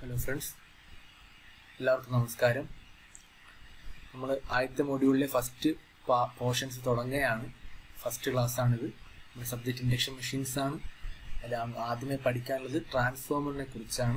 Hello friends എല്ലാവർക്കും നമസ്കാരം നമ്മൾ ആദ്യത്തെ മൊഡ്യൂളിലെ ഫസ്റ്റ് പോർഷൻസ് തുടങ്ങുകയാണ് ഫസ്റ്റ് ക്ലാസ് ആണിത് നമ്മുടെ സബ്ജക്റ്റ് ഇൻഡക്ഷൻ മെഷീൻസ് ആണ് എല്ലാം ആദ്യമേ പഠിക്കാനുള്ളത് ട്രാൻസ്ഫോമറിനെ കുറിച്ചാണ്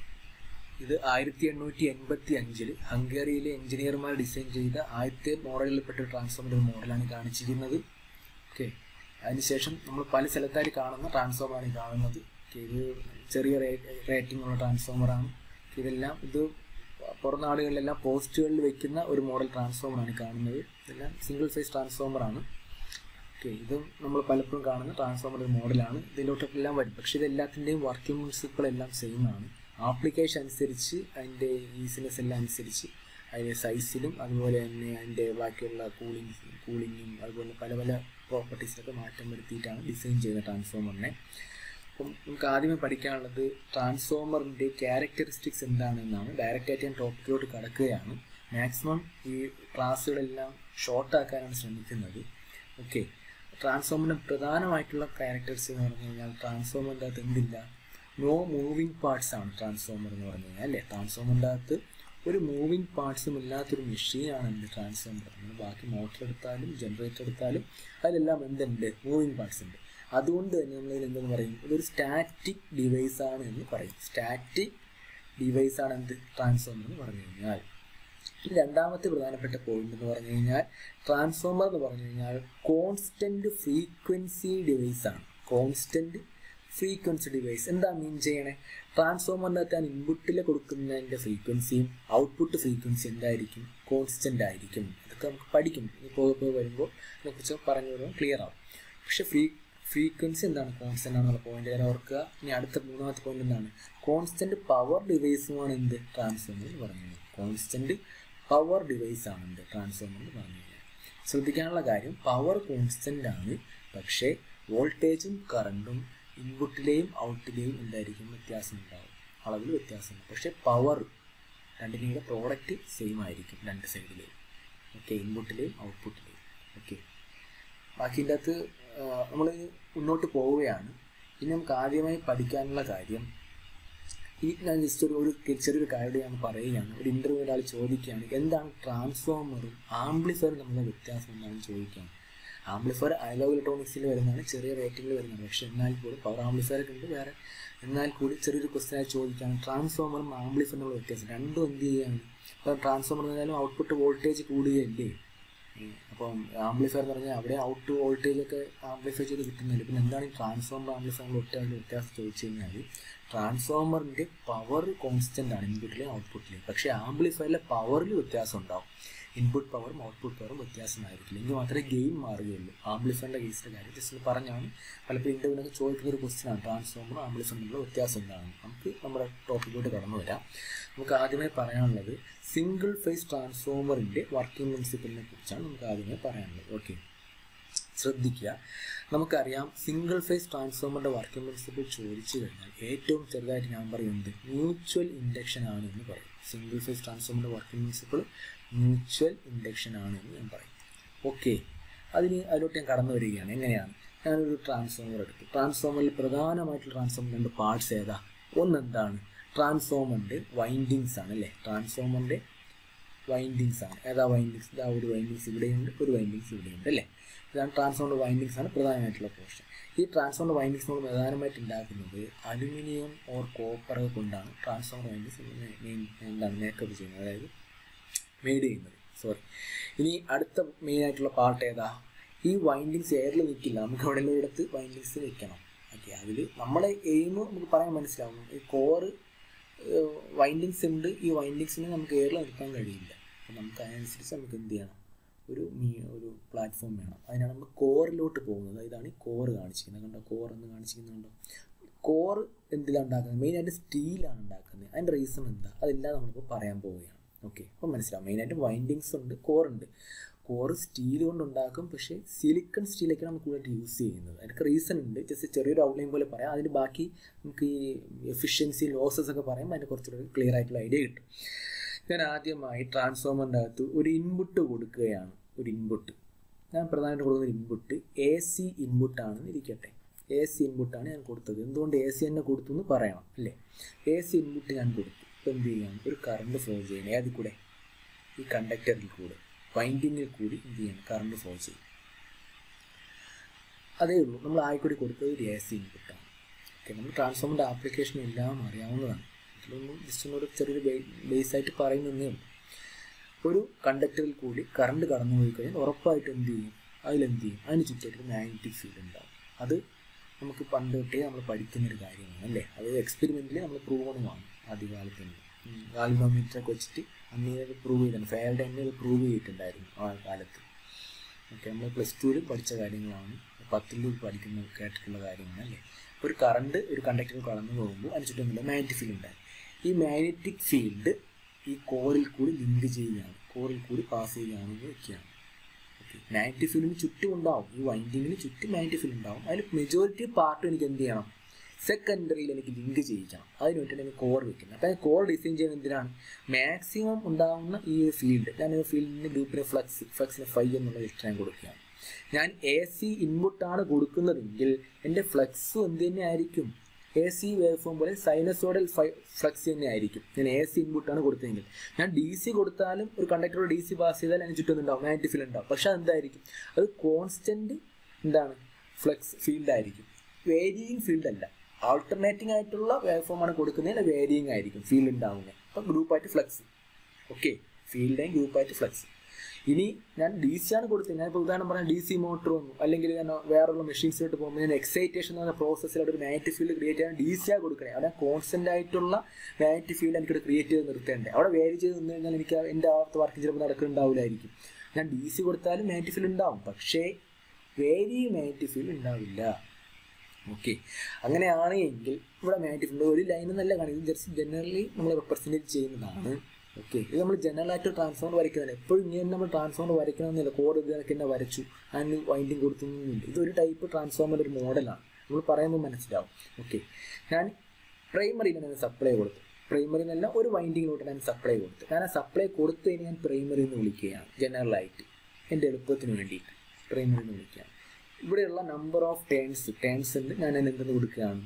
ഇത് ആയിരത്തി എണ്ണൂറ്റി എൺപത്തി അഞ്ചിൽ ഹംഗേറിയിലെ എഞ്ചിനീയർമാർ ഡിസൈൻ ചെയ്ത ആദ്യത്തെ മോഡലിൽപ്പെട്ട ട്രാൻസ്ഫോമർ ഒരു മോഡലാണ് കാണിച്ചിരിക്കുന്നത് ഓക്കെ അതിനുശേഷം നമ്മൾ പല സ്ഥലത്തായി കാണുന്ന ട്രാൻസ്ഫോമറാണ് ഈ കാണുന്നത് ഓക്കെ ഇത് ചെറിയ റേറ്റിംഗ് ഉള്ള ട്രാൻസ്ഫോമറാണ് ഇതെല്ലാം ഇത് പുറം നാടുകളിലെല്ലാം പോസ്റ്റുകളിൽ വെക്കുന്ന ഒരു മോഡൽ ട്രാൻസ്ഫോമറാണ് ഈ കാണുന്നത് ഇതെല്ലാം സിംഗിൾ ഫേസ് ട്രാൻസ്ഫോമറാണ് ഓക്കെ ഇതും നമ്മൾ പലപ്പോഴും കാണുന്ന ട്രാൻസ്ഫോമർ ഒരു മോഡലാണ് ഇതിലോട്ടെല്ലാം വരും പക്ഷേ ഇതെല്ലാത്തിൻ്റെയും വർക്കിംഗ് പ്രിൻസിപ്പിൾ എല്ലാം സെയിം ആണ് ആപ്ലിക്കേഷൻ അനുസരിച്ച് അതിൻ്റെ ഈസിനെസ് എല്ലാം അനുസരിച്ച് അതിൻ്റെ സൈസിലും അതുപോലെ തന്നെ അതിൻ്റെ ബാക്കിയുള്ള കൂളിംഗ് കൂളിങ്ങും അതുപോലെ പല പല പ്രോപ്പർട്ടീസിലൊക്കെ മാറ്റം വരുത്തിയിട്ടാണ് ഡിസൈൻ ചെയ്ത ട്രാൻസ്ഫോമറിനെ അപ്പം നമുക്ക് ആദ്യമേ പഠിക്കാനുള്ളത് ട്രാൻസ്ഫോമറിൻ്റെ ക്യാരക്ടറിസ്റ്റിക്സ് എന്താണെന്നാണ് ഡയറക്റ്റായിട്ട് ഞാൻ ടോപ്പിക്കിലോട്ട് കടക്കുകയാണ് മാക്സിമം ഈ ക്ലാസ്സുകളെല്ലാം ഷോർട്ടാക്കാനാണ് ശ്രമിക്കുന്നത് ഓക്കെ ട്രാൻസ്ഫോമറിൻ്റെ പ്രധാനമായിട്ടുള്ള ക്യാരക്ടേഴ്സ് എന്ന് പറഞ്ഞു കഴിഞ്ഞാൽ ട്രാൻസ്ഫോമറിൻ്റെ അകത്ത് എന്തില്ല നോ മൂവിങ് പാർട്സ് ആണ് ട്രാൻസ്ഫോമർ എന്ന് പറഞ്ഞു കഴിഞ്ഞാൽ അല്ലേ ട്രാൻസ്ഫോമറിൻ്റെ അകത്ത് ഒരു മൂവിങ് പാർട്സും ഇല്ലാത്തൊരു മെഷീനാണ് എന്ത് ട്രാൻസ്ഫോമർ നമ്മൾ ബാക്കി മോട്ടർ എടുത്താലും ജനറേറ്റർ എടുത്താലും അതിലെല്ലാം എന്തുണ്ട് മൂവിങ് പാർട്സ് ഉണ്ട് അതുകൊണ്ട് തന്നെ നമ്മൾ എന്തെന്ന് പറയും ഇതൊരു സ്റ്റാറ്റിക് ഡിവൈസ് ആണ് എന്ന് പറയും സ്റ്റാറ്റിക് ഡിവൈസ് ആണ് എന്ത് ട്രാൻസ്ഫോമർ എന്ന് പറഞ്ഞു കഴിഞ്ഞാൽ രണ്ടാമത്തെ പ്രധാനപ്പെട്ട പോയിന്റ് എന്ന് പറഞ്ഞു കഴിഞ്ഞാൽ ട്രാൻസ്ഫോമർ എന്ന് പറഞ്ഞു കഴിഞ്ഞാൽ കോൺസ്റ്റന്റ് ഫ്രീക്വൻസി ഡിവൈസ് ആണ് കോൺസ്റ്റന്റ് ഫ്രീക്വൻസി ഡിവൈസ് എന്താ മീൻ ചെയ്യണേ ട്രാൻസ്ഫോമറിൻ്റെ അകത്ത് ഞാൻ ഇൻപുട്ടിൽ കൊടുക്കുന്നതിൻ്റെ ഫ്രീക്വൻസിയും ഔട്ട്പുട്ട് ഫ്രീക്വൻസി എന്തായിരിക്കും കോൺസ്റ്റന്റ് ആയിരിക്കും അതൊക്കെ നമുക്ക് പഠിക്കും പോകെ പോയി വരുമ്പോൾ അതിനെക്കുറിച്ച് പറഞ്ഞു വരുമ്പോൾ ക്ലിയർ ആവും പക്ഷെ ഫ്രീ ഫ്രീക്വൻസി എന്താണ് കോൺസ്റ്റന്റ് ആണെന്നുള്ള പോയിന്റ് ഞാൻ ഓർക്കുക ഇനി അടുത്ത മൂന്നാമത്തെ പോയിന്റ് എന്താണ് കോൺസ്റ്റന്റ് പവർ ഡിവൈസുമാണ് എന്ത് ട്രാൻസ്ഫോമർ എന്ന് പറഞ്ഞു കോൺസ്റ്റന്റ് പവർ ഡിവൈസ് ആണ് എന്ത് ട്രാൻസ്ഫോമർ എന്ന് പറഞ്ഞു കഴിഞ്ഞാൽ ശ്രദ്ധിക്കാനുള്ള കാര്യം പവർ കോൺസ്റ്റന്റ് ആണ് പക്ഷേ വോൾട്ടേജും കറണ്ടും ഇൻപുട്ടിലെയും ഔട്ടിലെയും എന്തായിരിക്കും വ്യത്യാസം ഉണ്ടാവും അളവിൽ വ്യത്യാസം പക്ഷേ പവർ രണ്ടിനെയും പ്രോഡക്റ്റ് സെയിം ആയിരിക്കും രണ്ട് സൈഡിലെയും ഓക്കെ ഇൻപുട്ടിലെയും ഔട്ട്പുട്ടിലെയും ഓക്കെ ബാക്കിൻ്റെ അകത്ത് നമ്മൾ മുന്നോട്ട് പോവുകയാണ് ഇനി നമുക്ക് ആദ്യമായി പഠിക്കാനുള്ള കാര്യം ഈ ഞാൻ ജസ്റ്റ് ഒരു ഒരു ചെറിയൊരു കാര്യം ഞാൻ പറയുകയാണ് ഒരു ഇൻ്റർവ്യൂ ഒരാൾ ചോദിക്കുകയാണ് എന്താണ് ട്രാൻസ്ഫോമറും ആംപ്ലിഫയറും തമ്മിലുള്ള വ്യത്യാസം എന്താണെന്ന് ചോദിക്കുകയാണ് ആംപ്ലിഫയർ അനലോഗ് ഇലക്ട്രോണിക്സിൽ വരുന്നതാണ് ചെറിയ റേറ്റിംഗിൽ വരുന്നതാണ് പക്ഷെ എന്നാൽ കൂടി പവർ ആംപ്ലിഫയർ ഒക്കെ ഉണ്ട് വേറെ എന്നാൽ കൂടി ചെറിയൊരു ക്വസ്റ്റ്യൻ ആയി ചോദിക്കുകയാണ് ട്രാൻസ്ഫോമറും ആംപ്ലിഫയറും തമ്മിലുള്ള വ്യത്യാസം രണ്ടും എന്ത് ചെയ്യുകയാണ് അപ്പം ട്രാൻസ്ഫോമർ എന്നാലും ഔട്ട്പുട്ട് വോൾട്ടേജ് കൂടുകയല്ലേ അപ്പം ആംപ്ലിഫയർ എന്ന് പറഞ്ഞാൽ അവിടെ ഔട്ട് വോൾട്ടേജ് ഒക്കെ ആംപ്ലിഫൈ ചെയ്ത് കിട്ടുന്നില്ല പിന്നെ എന്താണ് ഈ ട്രാൻസ്ഫോമർ ആംപ്ലിഫയർ ഒറ്റ വ്യത്യാസം ചോദിച്ചു കഴിഞ്ഞാൽ ട്രാൻസ്ഫോമറിൻ്റെ പവർ കോൺസ്റ്റൻ്റ് ആണ് ഇൻപുട്ടിലെയും ഔട്ട്പുട്ടിലെയും പക്ഷേ ആംപ്ലിഫയറിലെ പവറിൽ വ്യത്യാസം ഉണ്ടാവും ഇൻപുട്ട് പവറും ഔട്ട്പുട്ട് പവറും വ്യത്യാസമായിരിക്കില്ല എങ്കിൽ മാത്രമേ ഗെയിൻ മാറുകയുള്ളൂ ആംപ്ലിഫയറിൻ്റെ കേസിൻ്റെ കാര്യം ജസ്റ്റ് പറഞ്ഞാണ് പലപ്പോഴും ഇൻ്റർവ്യൂവിനൊക്കെ ചോദിക്കുന്ന ഒരു ക്വസ്റ്റ്യൻ ആണ് ട്രാൻസ്ഫോമറും ആംപ്ലിഫയറും തമ്മിലുള്ള വ്യത്യാസം എന്താണ് നമുക്ക് നമ്മുടെ ടോപ്പിക്കോട്ട് കടന്നു വരാം നമുക്ക് ആദ്യമേ പറയാനുള്ളത് സിംഗിൾ ഫേസ് ട്രാൻസ്ഫോമറിൻ്റെ വർക്കിംഗ് പ്രിൻസിപ്പിളിനെ കുറിച്ചാണ് നമുക്ക് ആദ്യമേ പറയാനുള്ളത് ഓക്കെ ശ്രദ്ധിക്കുക നമുക്കറിയാം സിംഗിൾ ഫേസ് ട്രാൻസ്ഫോമറിൻ്റെ വർക്കിംഗ് പ്രിൻസിപ്പിൾ ചോദിച്ചു കഴിഞ്ഞാൽ ഏറ്റവും ചെറുതായിട്ട് ഞാൻ പറയുന്നത് മ്യൂച്വൽ ഇൻഡക്ഷൻ ആണ് എന്ന് പറയും സിംഗിൾ ഫേസ് ട്രാൻസ്ഫോമറിൻ്റെ വർക്കിംഗ് പ്രിൻസിപ്പിൾ മ്യൂച്വൽ ഇൻഡക്ഷൻ ആണ് എന്ന് ഞാൻ പറയും ഓക്കെ അതിന് അതിലോട്ട് ഞാൻ കടന്നു വരികയാണ് എങ്ങനെയാണ് ഞാനൊരു ട്രാൻസ്ഫോമർ എടുത്തു ട്രാൻസ്ഫോമറിൽ പ്രധാനമായിട്ടുള്ള ട്രാൻസ്ഫോമർ രണ്ട് പാർട്സ് ഏതാ ഒന്നെന്താണ് ട്രാൻസ്ഫോമറിൻ്റെ വൈൻഡിങ്സ് ആണ് അല്ലേ ട്രാൻസ്ഫോമറിൻ്റെ വൈൻഡിങ്സ് ആണ് ഏതാ വൈൻഡിങ്സ് ഇതാ ഒരു വൈൻഡിങ്സ് ഇവിടെയുണ്ട് ഒരു വൈൻഡിങ്സ് ഇവിടെയുണ്ട് അല്ലേ ഇതാണ് ട്രാൻസ്ഫോമർ വൈൻഡിങ്സ് ആണ് പ്രധാനമായിട്ടുള്ള പോർഷൻ ഈ ട്രാൻസ്ഫോമർ വൈൻഡിങ്സ് നമ്മൾ പ്രധാനമായിട്ട് ഉണ്ടാക്കുന്നത് അലുമിനിയം ഓർ കോപ്പർ കൊണ്ടാണ് ട്രാൻസ്ഫോമർ വൈൻഡിങ്സ് മെയിൻ എന്താണ് മേക്കപ്പ് ചെയ്യുന്നത് അതായത് മെയ്ഡ് ചെയ്യുന്നത് സോറി ഇനി അടുത്ത മെയിൻ ആയിട്ടുള്ള പാർട്ട് ഏതാ ഈ വൈൻഡിങ്സ് എയറിൽ നിൽക്കില്ല നമുക്ക് എവിടെയെങ്കിലും എടുത്ത് വൈൻഡിങ്സ് വെക്കണം ഓക്കെ അതിൽ നമ്മുടെ എയിം നമുക്ക് പറയാൻ മനസ്സിലാവും ഈ കോറ് വൈൻഡിങ്സ് ഉണ്ട് ഈ വൈൻഡിങ്സിന് നമുക്ക് എയറിൽ നിർത്താൻ കഴിയില്ല അപ്പം നമുക്ക് അതിനനുസരിച്ച് നമുക്ക് എന്ത് ചെയ്യണം ഒരു മീ ഒരു പ്ലാറ്റ്ഫോം വേണം അതിനാണ് നമ്മൾ കോറിലോട്ട് പോകുന്നത് ഇതാണ് ഈ കോറ് കാണിച്ചിരിക്കുന്നത് കണ്ടോ കോർ എന്ന് കാണിച്ചിരിക്കുന്നുണ്ടോ കോർ എന്തിലാണ് ഉണ്ടാക്കുന്നത് മെയിനായിട്ട് സ്റ്റീലാണ് ഉണ്ടാക്കുന്നത് അതിൻ്റെ റീസൺ എന്താ അതെല്ലാം നമ്മളിപ്പോൾ പറയാൻ പോവുകയാണ് ഓക്കെ അപ്പോൾ മനസ്സിലാവും മെയിനായിട്ട് വൈൻഡിങ്സ് ഉണ്ട് കോറുണ്ട് കോറ് സ്റ്റീൽ കൊണ്ട് ഉണ്ടാക്കും പക്ഷേ സിലിക്കൺ സ്റ്റീലൊക്കെയാണ് നമുക്ക് കൂടുതലായിട്ട് യൂസ് ചെയ്യുന്നത് അതിനൊക്കെ റീസൺ ഉണ്ട് ജസ്റ്റ് ചെറിയൊരു ഔട്ട്ലൈൻ പോലെ പറയാം അതിന് ബാക്കി നമുക്ക് ഈ എഫിഷ്യൻസി ലോസസ് ഒക്കെ പറയുമ്പോൾ അതിന് കുറച്ചുകൂടി ക്ലിയർ ആയിട്ടുള്ള ഐഡിയ കിട്ടും ഞാൻ ആദ്യമായി ട്രാൻസ്ഫോമറിൻ്റെ അകത്ത് ഒരു ഇൻപുട്ട് കൊടുക്കുകയാണ് ഒരു ഇൻപുട്ട് ഞാൻ പ്രധാനമായിട്ട് കൊടുക്കുന്ന ഇൻപുട്ട് എ സി ഇൻപുട്ടാണെന്ന് ഇരിക്കട്ടെ എ സി ഇൻപുട്ടാണ് ഞാൻ കൊടുത്തത് എന്തുകൊണ്ട് എ സി തന്നെ കൊടുത്തു എന്ന് പറയണം അല്ലേ എ സി ഇൻപുട്ട് ഞാൻ കൊടുത്തു ഇപ്പം എന്ത് ചെയ്യാണ് ഒരു കറണ്ട് ഫ്ലോ ചെയ്യണം ഏതിൽ കൂടെ ഈ കണ്ടക്ടറിൽ കൂടെ വൈൻഡിങ്ങിൽ കൂടി എന്ത് ചെയ്യണം കറണ്ട് ഫ്ലോ ചെയ്യും അതേ ഉള്ളൂ നമ്മൾ ആയിക്കൂടി കൊടുത്തത് ഒരു എ സി ഇൻപുട്ടാണ് ഓക്കെ നമ്മൾ ട്രാൻസ്ഫോമറിൻ്റെ ആപ്ലിക്കേഷൻ എല്ലാം അറിയാവുന്നതാണ് ഇതിലൊന്നും ജസ്റ്റ് ഒന്നൊരു ചെറിയൊരു ബേസ് ആയിട്ട് പറയുന്നതേ ഉള്ളൂ ഒരു കണ്ടക്ടറിൽ കൂടി കറണ്ട് കടന്നു പോയി കഴിഞ്ഞാൽ ഉറപ്പായിട്ട് എന്ത് ചെയ്യും അതിലെന്ത് ചെയ്യും അതിന് ചുറ്റായിട്ട് മാഗ്നറ്റിക് ഫീൽഡ് ഉണ്ടാവും അത് നമുക്ക് പണ്ട് തൊട്ടേ നമ്മൾ പഠിക്കുന്നൊരു കാര്യമാണ് അല്ലേ അത് എക്സ്പെരിമെൻറ്റിൽ നമ്മൾ പ്രൂവണുമാണ് ആദ്യകാലത്ത് തന്നെ ഗാൽവോമീറ്റർ ഒക്കെ വെച്ചിട്ട് അന്ന് ഇത് പ്രൂവ് ചെയ്തിട്ടുണ്ട് ഫെയറുടെ തന്നെ ഇത് പ്രൂവ് ചെയ്തിട്ടുണ്ടായിരുന്നു ആ കാലത്ത് ഓക്കെ നമ്മൾ പ്ലസ് ടുവിൽ പഠിച്ച കാര്യങ്ങളാണ് പത്തിൽ പഠിക്കുന്ന കേട്ടിട്ടുള്ള കാര്യമാണ് അല്ലേ ഒരു കറണ്ട് ഒരു കണ്ടക്ടറിൽ കടന്നു പോകുമ്പോൾ അതിന് ചുറ്റുമുള്ള മാഗ്നറ്റിക് ഫീൽഡ് ഉണ്ടായി ഈ മാഗ്നറ്റിക് ഫീൽഡ് ഈ കോറിൽ കൂടി ലിങ്ക് ചെയ്യുകയാണ് കോറിൽ കൂടി പാസ് ചെയ്യുകയാണെന്ന് വെക്കുകയാണ് ഓക്കെ മാഗ്നറ്റിക് ഫീൽഡിന് ചുറ്റും ഉണ്ടാവും ഈ വൈൻഡിങ്ങിന് ചുറ്റും മാഗ്നറ്റിക് ഫീൽഡ് ഉണ്ടാവും അതിൽ മെജോറിറ്റി പാർട്ട് എനിക്ക് എന്ത് ചെയ്യണം സെക്കൻഡറിയിൽ എനിക്ക് ലിങ്ക് ചെയ്യിക്കണം അതിന് വേണ്ടിയിട്ട് എനിക്ക് കോർ വെക്കുന്നത് അപ്പോൾ കോർ ഡിസൈൻ ചെയ്യുന്നത് എന്തിനാണ് മാക്സിമം ഉണ്ടാകുന്ന ഈ ഫീൽഡ് ഞാൻ ഈ ഫീൽഡിൻ്റെ ഗ്രൂപ്പിന് ഫ്ലക്സ് ഫ്ലക്സിന് ഫൈവ് എന്നുള്ള ഇഷ്ടം കൊടുക്കുകയാണ് ഞാൻ എ സി ഇൻപുട്ടാണ് കൊടുക്കുന്നതെങ്കിൽ എൻ്റെ ഫ്ലക്സും എന്ത് തന്നെ ആയിരിക്കും എ സി വേവ് ഫോം പോലെ സൈനസോഡൽ ഫ്ലക്സ് തന്നെ ആയിരിക്കും ഞാൻ എ സി ഇൻപുട്ടാണ് കൊടുത്തതെങ്കിൽ ഞാൻ ഡി സി കൊടുത്താലും ഒരു കണ്ടക്ടർ ഡി സി പാസ് ചെയ്താൽ അതിന് ചുറ്റും ഉണ്ടാവും മാഗ്നറ്റിക് ഫീൽഡ് ഉണ്ടാവും പക്ഷെ അതെന്തായിരിക്കും അത് കോൺസ്റ്റന്റ് എന്താണ് ഫ്ലക്സ് ഫീൽഡ് ആയിരിക്കും വേരിയിങ് ഫീൽഡ് അല്ല ആൾട്ടർനേറ്റിംഗ് ആയിട്ടുള്ള വേവ് ഫോം ആണ് കൊടുക്കുന്നതിൽ വേരിയിങ് ആയിരിക്കും ഫീൽഡ് ഉണ്ടാവുന്നത് അപ്പം ഗ്രൂപ്പായിട്ട് ഫ്ലക്സ് ഓക്കെ ഫീൽഡ് ആൻഡ് ഗ്രൂപ്പായിട്ട് ഫ്ലക്സ് ഇനി ഞാൻ ഡി സി ആണ് കൊടുത്തത് ഞാൻ ഇപ്പോൾ ഉദാഹരണം പറഞ്ഞാൽ ഡി സി മോട്ടർ വന്നു അല്ലെങ്കിൽ ഞാൻ വേറെയുള്ള മെഷീൻസിലോട്ട് പോകുമ്പോൾ ഞാൻ എക്സൈറ്റേഷൻ എന്ന് പറഞ്ഞ പ്രോസസ്സിലോട്ട് ഒരു മാഗ്നറ്റിക് ഫീൽഡ് ക്രിയേറ്റ് ചെയ്യാൻ ഡി സി ആ കൊടുക്കണേ അവിടെ കോൺസ്റ്റന്റ് ആയിട്ടുള്ള മാഗ്നറ്റിക് ഫീൽഡ് എനിക്ക് ക്രിയേറ്റ് ചെയ്ത് നിർത്തേണ്ടത് അവിടെ വേരി ചെയ്ത് നിന്ന് കഴിഞ്ഞാൽ എനിക്ക് എൻ്റെ ആവത്ത് വർക്ക് ചിലപ്പോൾ നടക്കുന്നുണ്ടാവില്ലായിരിക്കും ഞാൻ ഡി സി കൊടുത്താലും മാഗ്നറ്റിക് ഫീൽഡ് ഉണ്ടാവും പക്ഷേ വേരി മാഗ്നറ്റിക് ഫീൽഡ് ഉണ്ടാവില്ല ഓക്കെ അങ്ങനെയാണ് എങ്കിൽ ഇവിടെ മാഗ്നറ്റിക് ഫീൽഡ് ഒരു ലൈൻ എന്നല്ല കാണിക്കുന്നത് ജസ്റ്റ് ജനറലി നമ്മൾ റെപ്രസെൻറ്റ് ചെയ്യുന്നതാണ് ഓക്കെ ഇത് നമ്മൾ ജനറൽ ആയിട്ട് ട്രാൻസ്ഫോമർ വരയ്ക്കുന്നില്ല എപ്പോഴും ഇങ്ങനെ നമ്മൾ ട്രാൻസ്ഫോമർ വരയ്ക്കണമെന്നില്ല കോഡ് ഇതൊക്കെ തന്നെ വരച്ചു അതിന് വൈൻഡിങ് കൊടുത്തൊന്നുമില്ല ഇതൊരു ടൈപ്പ് ട്രാൻസ്ഫോമർ ഒരു മോഡലാണ് നമ്മൾ പറയുമ്പോൾ മനസ്സിലാവും ഓക്കെ ഞാൻ പ്രൈമറിയിൽ ഞാൻ സപ്ലൈ കൊടുത്തു പ്രൈമറിന്നല്ല ഒരു വൈൻഡിങ്ങിലോട്ട് ഞാൻ സപ്ലൈ കൊടുത്തു ഞാൻ ആ സപ്ലൈ കൊടുത്തതിന് ഞാൻ പ്രൈമറി എന്ന് വിളിക്കുകയാണ് ജനറലായിട്ട് എൻ്റെ എളുപ്പത്തിന് വേണ്ടിയിട്ട് പ്രൈമറി എന്ന് വിളിക്കുകയാണ് ഇവിടെയുള്ള നമ്പർ ഓഫ് ടേൺസ് ടേൺസ് ഉണ്ട് ഞാൻ അതിന് എന്തെന്ന് കൊടുക്കുകയാണ്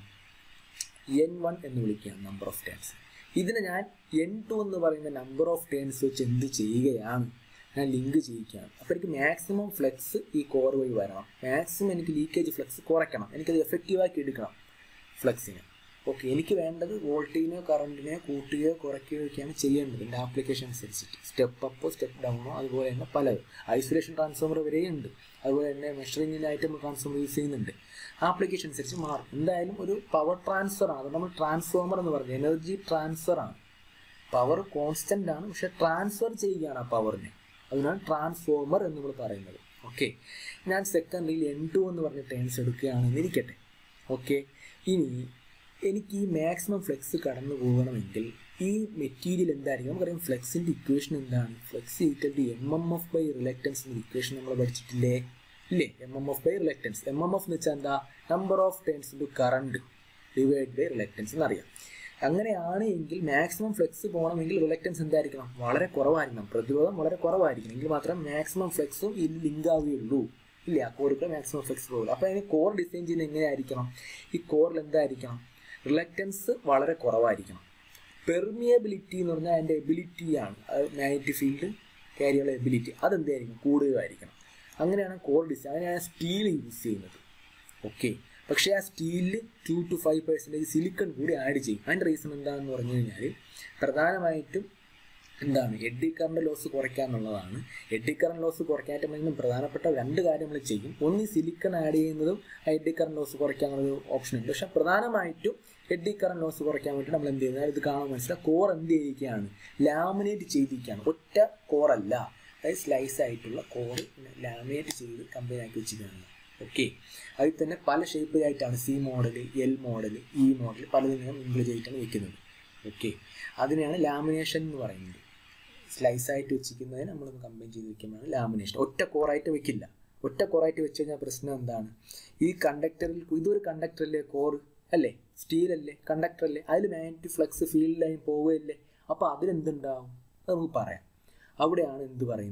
എൻ വൺ എന്ന് വിളിക്കുകയാണ് നമ്പർ ഓഫ് ടേൺസ് ഇതിനെ ഞാൻ എൻ ടു എന്ന് പറയുന്ന നമ്പർ ഓഫ് ടേൺസ് വെച്ച് എന്ത് ചെയ്യുകയാണ് ഞാൻ ലിങ്ക് ചെയ്യിക്കുകയാണ് അപ്പോൾ എനിക്ക് മാക്സിമം ഫ്ലെക്സ് ഈ കോർ വഴി വരണം മാക്സിമം എനിക്ക് ലീക്കേജ് ഫ്ലെക്സ് കുറയ്ക്കണം എനിക്കത് എഫക്റ്റീവാക്കി എടുക്കണം ഫ്ലെക്സിനെ ഓക്കെ എനിക്ക് വേണ്ടത് വോൾട്ടേജിനെയോ കറണ്ടിനെയോ കൂട്ടുകയോ കുറയ്ക്കുകയോ ഒക്കെയാണ് ചെയ്യേണ്ടത് എൻ്റെ ആപ്ലിക്കേഷൻ അനുസരിച്ചിട്ട് സ്റ്റെപ്പ് അപ്പോ സ്റ്റെപ്പ് ഡൗണോ അതുപോലെ തന്നെ പലതും ഐസൊലേഷൻ ട്രാൻസ്ഫോമർ വരെയുണ്ട് അതുപോലെ തന്നെ മെഷറിങ്ങിനായിട്ട് നമ്മൾ ട്രാൻസ്ഫോമർ യൂസ് ചെയ്യുന്നുണ്ട് ആപ്ലിക്കേഷൻ അനുസരിച്ച് മാറും എന്തായാലും ഒരു പവർ ട്രാൻസ്ഫർ ആണ് അത് നമ്മൾ ട്രാൻസ്ഫോമർ എന്ന് പറയുന്നത് എനർജി ട്രാൻസ്ഫർ ആണ് പവർ കോൺസ്റ്റന്റ് ആണ് പക്ഷെ ട്രാൻസ്ഫർ ചെയ്യുകയാണ് ആ പവറിനെ അതിനാണ് ട്രാൻസ്ഫോമർ എന്ന് നമ്മൾ പറയുന്നത് ഓക്കെ ഞാൻ സെക്കൻഡിൽ എൻ ടു എന്ന് പറഞ്ഞ ടേൺസ് എടുക്കുകയാണെന്ന് ഇരിക്കട്ടെ ഓക്കെ ഇനി എനിക്ക് ഈ മാക്സിമം ഫ്ലെക്സ് കടന്നു പോകണമെങ്കിൽ ഈ മെറ്റീരിയൽ എന്തായിരിക്കും നമുക്കറിയാം ഫ്ലെക്സിൻ്റെ ഇക്വേഷൻ എന്താണ് flux equal to M M F by reluctance എന്ന ഇക്വേഷൻ നമ്മൾ പഠിച്ചിട്ടില്ലേ ഇല്ലേ M M F by reluctance M M F എന്ന് വെച്ചാൽ എന്താ number of turns into current divide by reluctance എന്നറിയാം അങ്ങനെയാണ് എങ്കിൽ മാക്സിമം ഫ്ലെക്സ് പോകണമെങ്കിൽ റിലക്റ്റൻസ് എന്തായിരിക്കണം വളരെ കുറവായിരിക്കണം പ്രതിരോധം വളരെ കുറവായിരിക്കണം എങ്കിൽ മാത്രം മാക്സിമം ഫ്ലെക്സും ഇതിൽ ലിങ്ക് ആവുകയുള്ളൂ ഇല്ല ആ കോറിൽ മാക്സിമം ഫ്ലെക്സ് പോകില്ല അപ്പോൾ അതിന് കോർ ഡിസൈൻ ചെയ്യുന്നത് എങ്ങനെയായിരിക്കണം ഈ കോറിൽ എന്തായിരിക്കണം റിലക്റ്റൻസ് വളരെ കുറവായിരിക്കണം പെർമിയബിലിറ്റി എന്ന് പറഞ്ഞാൽ അതിൻ്റെ എബിലിറ്റിയാണ് അത് മാഗ്നറ്റിക് ഫീൽഡ് ക്യാരിയുള്ള എബിലിറ്റി അതെന്തായിരിക്കും കൂടുതലായിരിക്കണം അങ്ങനെയാണ് കോർ ഡിസൈൻ അങ്ങനെയാണ് സ്റ്റീൽ യൂസ് ചെയ്യുന്നത് ഓക്കെ പക്ഷേ ആ സ്റ്റീലിൽ two two five percentage silicon കൂടി ആഡ് ചെയ്യും അതിൻ്റെ റീസൺ എന്താണെന്ന് പറഞ്ഞു കഴിഞ്ഞാൽ പ്രധാനമായിട്ടും എന്താണ് എഡ്ഡി കറണ്ട് ലോസ് കുറയ്ക്കുക എന്നുള്ളതാണ് എഡ്ഡി കറണ്ട് ലോസ് കുറയ്ക്കാനായിട്ട് നമ്മൾ പ്രധാനപ്പെട്ട രണ്ട് കാര്യങ്ങൾ ചെയ്യും ഒന്ന് ഈ സിലിക്കൺ ആഡ് ചെയ്യുന്നതും ആ എഡ്ഡി കറണ്ട് ലോസ് കുറയ്ക്കാനുള്ളൊരു ഓപ്ഷൻ ഉണ്ട് പക്ഷെ പ്രധാനമായിട്ടും എഡ്ഡി കറണ്ട് ലോസ് കുറയ്ക്കാൻ വേണ്ടി നമ്മൾ എന്ത് ചെയ്യുന്നത് ഇത് കാണാൻ മനസ്സിലായി കോർ എന്ത് ചെയ്യിക്കുകയാണ് ലാമിനേറ്റ് ചെയ്തിരിക്കുകയാണ് ഒറ്റ കോറല്ല അതായത് സ്ലൈസ് ആയിട്ടുള്ള കോർ ലാമിനേറ്റ് ചെയ്ത് കമ്പനി ആക്കി വെച്ചിരിക്കുകയാണ് ഓക്കെ അതിൽ തന്നെ പല ഷേപ്പിലായിട്ടാണ് C model L model E model പലതിനും ഇംഗ്ലീഷ് ചെയ്തിട്ടാണ് വെക്കുന്നത് ഓക്കെ അതിനെയാണ് ലാമിനേഷൻ എന്ന് പറയുന്നത് സ്ലൈസ് ആയിട്ട് വെച്ചിരിക്കുന്നതിന് നമ്മളൊന്ന് കമ്പൈൻ ചെയ്ത് വെക്കുമ്പോഴാണ് ലാമിനേഷൻ ഒറ്റ കോറായിട്ട് വെക്കില്ല ഒറ്റ കോറായിട്ട് വെച്ച് കഴിഞ്ഞാൽ പ്രശ്നം എന്താണ് ഈ കണ്ടക്ടറിൽ ഇതൊരു കണ്ടക്ടറല്ലേ കോർ അല്ലേ സ്റ്റീൽ അല്ലേ കണ്ടക്ടർ അല്ലേ അതിൽ മാഗ്നറ്റിക് ഫ്ലക്സ് ഫീൽഡ് ലൈൻ പോവുകയല്ലേ അപ്പോൾ അതിലെന്തുണ്ടാവും അത് നമുക്ക് പറയാം അവിടെയാണ് എന്ത് പറയുന്നത്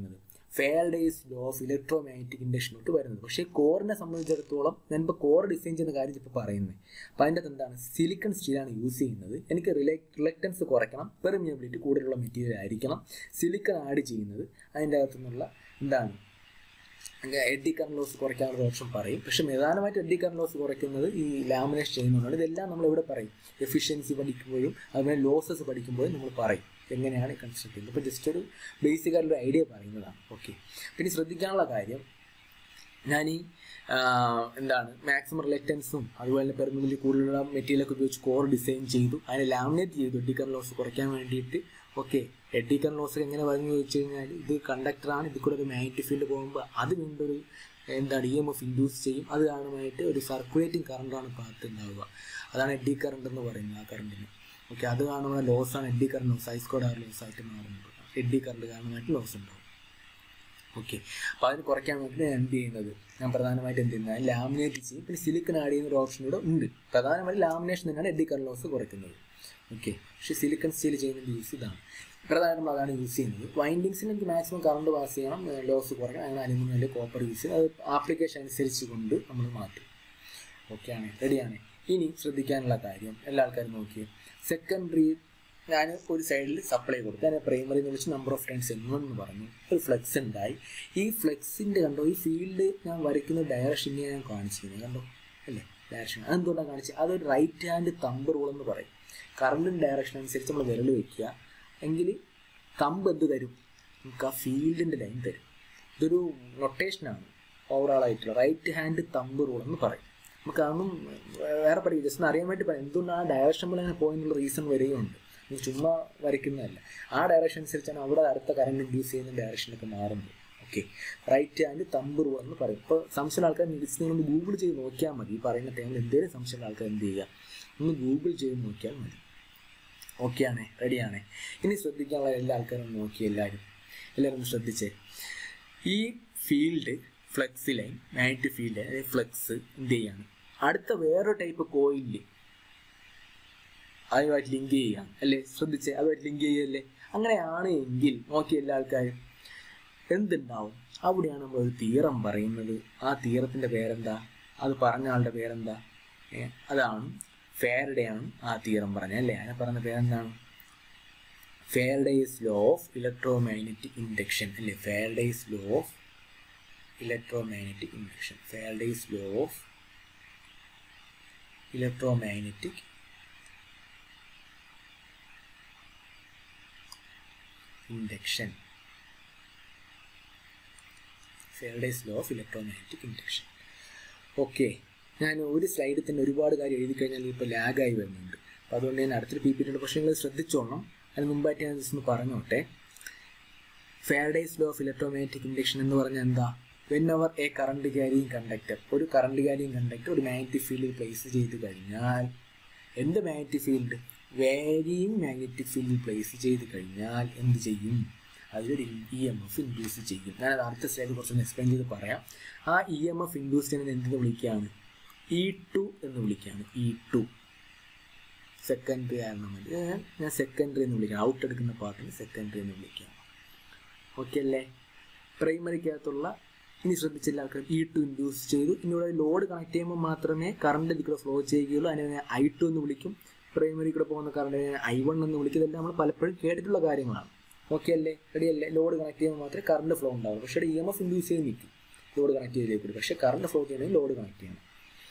Faraday's law of electromagnetic ഇൻഡക്ഷനോട്ട് വരുന്നത് പക്ഷേ കോറിനെ സംബന്ധിച്ചിടത്തോളം ഞാനിപ്പോൾ കോർ ഡിസൈൻ ചെയ്യുന്ന കാര്യം ഇപ്പോൾ പറയുന്നത് അപ്പോൾ അതിൻ്റെ അകത്ത് എന്താണ് സിലിക്കൺ സ്റ്റീലാണ് യൂസ് ചെയ്യുന്നത് എനിക്ക് റിലെ റിലക്റ്റൻസ് കുറയ്ക്കണം പെർമിയബിലിറ്റി കൂടുതലുള്ള മെറ്റീരിയൽ ആയിരിക്കണം സിലിക്കൺ ആഡ് ചെയ്യുന്നത് അതിൻ്റെ അകത്തുനിന്നുള്ള എന്താണ് എഡി കറണ്ട് ലോസ് കുറയ്ക്കാനുള്ള ഓപ്ഷൻ പറയും പക്ഷെ പ്രധാനമായിട്ട് എഡി കറണ്ട് ലോസ് കുറയ്ക്കുന്നത് ഈ ലാമിനേഷൻ ചെയ്യുന്നതുകൊണ്ട് ഇതെല്ലാം നമ്മൾ ഇവിടെ പറയും എഫിഷ്യൻസി പഠിക്കുമ്പോഴും അതുപോലെ ലോസസ് പഠിക്കുമ്പോഴും നമ്മൾ പറയും എങ്ങനെയാണ് കൺസ്ട്രക്ട് ചെയ്യുന്നത് അപ്പോൾ ജസ്റ്റ് ഒരു ബേസിക് ആയിട്ടുള്ള ഐഡിയ പറയുന്നതാണ് ഓക്കെ പിന്നെ ശ്രദ്ധിക്കാനുള്ള കാര്യം ഞാൻ ഈ എന്താണ് മാക്സിമം റിലക്റ്റൻസും അതുപോലെ തന്നെ പെർമിബിലിറ്റി കൂടുതലുള്ള മെറ്റീരിയലൊക്കെ ഉപയോഗിച്ച് കോർ ഡിസൈൻ ചെയ്തു അതിനെ ലാമിനേറ്റ് ചെയ്തു എഡിക്കർ ലോസ് കുറയ്ക്കാൻ വേണ്ടിയിട്ട് ഓക്കെ എഡിക്കർ ലോസ് എങ്ങനെ പറഞ്ഞു ചോദിച്ചു കഴിഞ്ഞാൽ ഇത് കണ്ടക്ടറാണ് ഇതിൽ കൂടെ ഒരു മാഗ്നറ്റിക് ഫീൽഡ് പോകുമ്പോൾ അത് വീണ്ടും ഒരു എന്താണ് ഇ എം എഫ് ഇൻഡ്യൂസ് ചെയ്യും അത് കാരണമായിട്ട് ഒരു സർക്കുലേറ്റിംഗ് കറണ്ടാണ് പാത്ത് ഉണ്ടാവുക അതാണ് എഡി കറണ്ട് എന്ന് പറയുന്നത് ആ കറണ്ടിന് ഓക്കെ അത് കാണുമ്പോൾ ലോസ് ആണ് eddy current loss I squared R loss ആയിട്ട് മാറുന്നത് എഡി കറണ്ട് കാരണമായിട്ട് ലോസ് ഉണ്ടാവും ഓക്കെ അപ്പോൾ അതിന് കുറയ്ക്കാൻ വേണ്ടി ഞാൻ എന്ത് ചെയ്യുന്നത് ഞാൻ പ്രധാനമായിട്ട് എന്ത് ചെയ്യുന്നത് ലാമിനേറ്റ് ചെയ്യും പിന്നെ സിലിക്കൺ ആഡ് ചെയ്യുന്ന ഒരു ഓപ്ഷൻ ഇവിടെ ഉണ്ട് പ്രധാനമായിട്ട് ലാമിനേഷൻ തന്നെയാണ് എഡി കറണ്ട് ലോസ് കുറയ്ക്കുന്നത് ഓക്കെ പക്ഷേ സിലിക്കൺ സ്റ്റീൽ ചെയ്യുന്നതിൻ്റെ യൂസ് ഇതാണ് പ്രധാനമായിട്ടും അതാണ് യൂസ് ചെയ്യുന്നത് വൈൻഡിങ്സിന് എനിക്ക് മാക്സിമം കറണ്ട് പാസ് ചെയ്യണം ലോസ് കുറയ്ക്കണം അങ്ങനെ അലുമിനിയം അല്ലെങ്കിൽ കോപ്പർ യൂസ് ചെയ്യും അത് ആപ്ലിക്കേഷൻ അനുസരിച്ച് കൊണ്ട് നമ്മൾ മാറ്റും ഓക്കെയാണ് റെഡിയാണ് ഇനി ശ്രദ്ധിക്കാനുള്ള കാര്യം എല്ലാ ആൾക്കാരും നോക്കി സെക്കൻഡറി ഞാൻ ഒരു സൈഡിൽ സപ്ലൈ കൊടുത്തു ഞാൻ പ്രൈമറി എന്ന് വിളിച്ച് നമ്പർ ഓഫ് ടൈംസ് എന്ന് പറഞ്ഞു ഒരു ഫ്ലെക്സ് ഉണ്ടായി ഈ ഫ്ലെക്സിൻ്റെ കണ്ടോ ഈ ഫീൽഡ് ഞാൻ വരയ്ക്കുന്ന ഡയറക്ഷനെ ഞാൻ കാണിച്ചിരുന്നത് കണ്ടോ അല്ലേ ഡയറക്ഷൻ അതെന്തുകൊണ്ടാണ് കാണിച്ചത് അതൊരു റൈറ്റ് ഹാൻഡ് തമ്പ് റൂൾ എന്ന് പറയും കറണ്ടിൻ്റെ ഡയറക്ഷൻ അനുസരിച്ച് നമ്മൾ വിരൽ വയ്ക്കുക എങ്കിൽ തമ്പ് എന്ത് തരും നമുക്ക് ആ ഫീൽഡിൻ്റെ ലൈൻ തരും ഇതൊരു നൊട്ടേഷനാണ് ഓവറോൾ ആയിട്ടുള്ള റൈറ്റ് ഹാൻഡ് തമ്പ് റൂൾ എന്ന് പറയും നമുക്ക് അതൊന്നും വേറെ പഠിക്കും ജസ്റ്റ് അറിയാൻ വേണ്ടി പറയാം എന്തുകൊണ്ടാണ് ആ ഡയറക്ഷൻ പോലെ അങ്ങനെ പോയെന്നുള്ള റീസൺ വരികയുണ്ട് ഇത് ചുമ്മാ വരയ്ക്കുന്നതല്ല ആ ഡയറക്ഷൻ അനുസരിച്ചാണ് അവിടെ അടുത്ത കറണ്ട് ഇൻഡ്യൂസ് ചെയ്യുന്ന ഡയറക്ഷനൊക്കെ മാറുന്നത് okay right hand thumb rule എന്ന് പറയും ഇപ്പോൾ സംശയമുള്ള ആൾക്കാർ ജസ്റ്റ് നിങ്ങൾ ഗൂഗിൾ ചെയ്ത് നോക്കിയാൽ മതി ഈ പറയുന്ന ടൈമിൽ എന്തെങ്കിലും സംശയമുള്ള ആൾക്കാർ എന്ത് ചെയ്യുക ഒന്ന് ഗൂഗിൾ ചെയ്ത് നോക്കിയാൽ മതി ഓക്കെ ആണേ റെഡിയാണേ ഇനി ശ്രദ്ധിക്കാനുള്ള എല്ലാ ആൾക്കാരും നോക്കി എല്ലാവരും എല്ലാവരും ഒന്ന് ശ്രദ്ധിച്ചേ ഈ field flux line magnetic field അതായത് ഫ്ലെക്സ് എന്ത് ചെയ്യാണ് അടുത്ത വേറൊരു ടൈപ്പ് കോയില് അതുമായിട്ട് ലിങ്ക് ചെയ്യുകയാണ് അല്ലേ ശ്രദ്ധിച്ചേ അതുമായിട്ട് ലിങ്ക് ചെയ്യല്ലേ അങ്ങനെയാണ് എങ്കിൽ നോക്കി എല്ലാ ആൾക്കാരും എന്തുണ്ടാവും അവിടെയാണ് നമ്മൾ ഒരു തീറം പറയുന്നത് ആ തീറത്തിൻ്റെ പേരെന്താ അത് പറഞ്ഞ ആളുടെ പേരെന്താ അതാണ് ഫെയർഡേ ആണ് ആ തീറം പറഞ്ഞത് അല്ലേ അതിനെ പറഞ്ഞ പേരെന്താണ് Faraday's law of electromagnetic induction അല്ലേ Faraday's law of electromagnetic induction Faraday's law of electromagnetic induction Faraday's law of electromagnetic induction okay ഞാൻ ഒരു സ്ലൈഡിൽ തന്നെ ഒരുപാട് കാര്യം എഴുതി കഴിഞ്ഞാൽ ഇപ്പോൾ ലാഗായി വരുന്നുണ്ട് അപ്പോൾ അതുകൊണ്ട് ഞാൻ അടുത്തൊരു പി പി ടി ഉണ്ട് പക്ഷേ നിങ്ങൾ ശ്രദ്ധിച്ചോണം അതിന് മുമ്പായിട്ട് ഞാൻ ജസ്റ്റ് ഒന്ന് പറഞ്ഞോട്ടെ Faraday's law of electromagnetic induction എന്ന് പറഞ്ഞാൽ എന്താ വെൻ അവർ എ കറണ്ട് ക്യാരിയും കണ്ടക്ടർ ഒരു കറണ്ട് ക്യാരിയും കണ്ടക്ടർ ഒരു മാഗ്നറ്റിക് ഫീൽഡിൽ പ്ലേസ് ചെയ്ത് കഴിഞ്ഞാൽ എന്ത് മാഗ്നറ്റിക് ഫീൽഡ് വേരിയിങ് മാഗ്നറ്റിക് ഫീൽഡിൽ പ്ലേസ് ചെയ്ത് കഴിഞ്ഞാൽ എന്ത് ചെയ്യും അതിലൊരു ഇ എം എഫ് ഇൻഡ്യൂസ് ചെയ്യും ഞാൻ അത് അടുത്ത സ്ലൈഡിൽ കുറച്ചൊന്ന് എക്സ്പ്ലെയിൻ ചെയ്ത് പറയാം ആ ഇ എം എഫ് ഇൻഡ്യൂസ് ചെയ്യുന്നത് എന്തിനു വിളിക്കുകയാണ് ഇ ടു എന്ന് വിളിക്കുകയാണ് ഇ ടു സെക്കൻഡറി ആയിരുന്നു മതി ഞാൻ സെക്കൻഡറി എന്ന് വിളിക്കാം ഔട്ട് എടുക്കുന്ന പാർട്ടിന് സെക്കൻഡറി എന്ന് വിളിക്കാം ഓക്കെ അല്ലേ പ്രൈമറിക്കകത്തുള്ള ഇനി ശ്രദ്ധിച്ചില്ല ആൾക്കാർ ഇ ടു ഇൻഡ്യൂസ് ചെയ്തു ഇനി ഇവിടെ ലോഡ് കണക്ട് ചെയ്യുമ്പോൾ മാത്രമേ കറണ്ട് ഇതിൽ കൂടെ ഫ്ലോ ചെയ്യുകയുള്ളൂ അതിനെ ഐ ടു എന്ന് വിളിക്കും പ്രൈമറി കൂടെ പോകുന്ന കറണ്ട് ഐ വൺ എന്ന് വിളിക്കും ഇതെല്ലാം നമ്മൾ പലപ്പോഴും കേട്ടിട്ടുള്ള കാര്യങ്ങളാണ് ഓക്കെ അല്ലേ റെഡി അല്ലേ ലോഡ് കണക്ട് ചെയ്യുമ്പോൾ മാത്രമേ കറണ്ട് ഫ്ലോ ഉണ്ടാവുള്ളൂ പക്ഷേ ഇ എം എഫ് ഇൻഡ്യൂസ് ചെയ്ത് നിൽക്കും ലോഡ് കണക്ട് ചെയ്തേക്കൂടി പക്ഷേ കറണ്ട് ഫ്ലോ ചെയ്യണമെങ്കിൽ ലോഡ് കണക്ട് ചെയ്യണം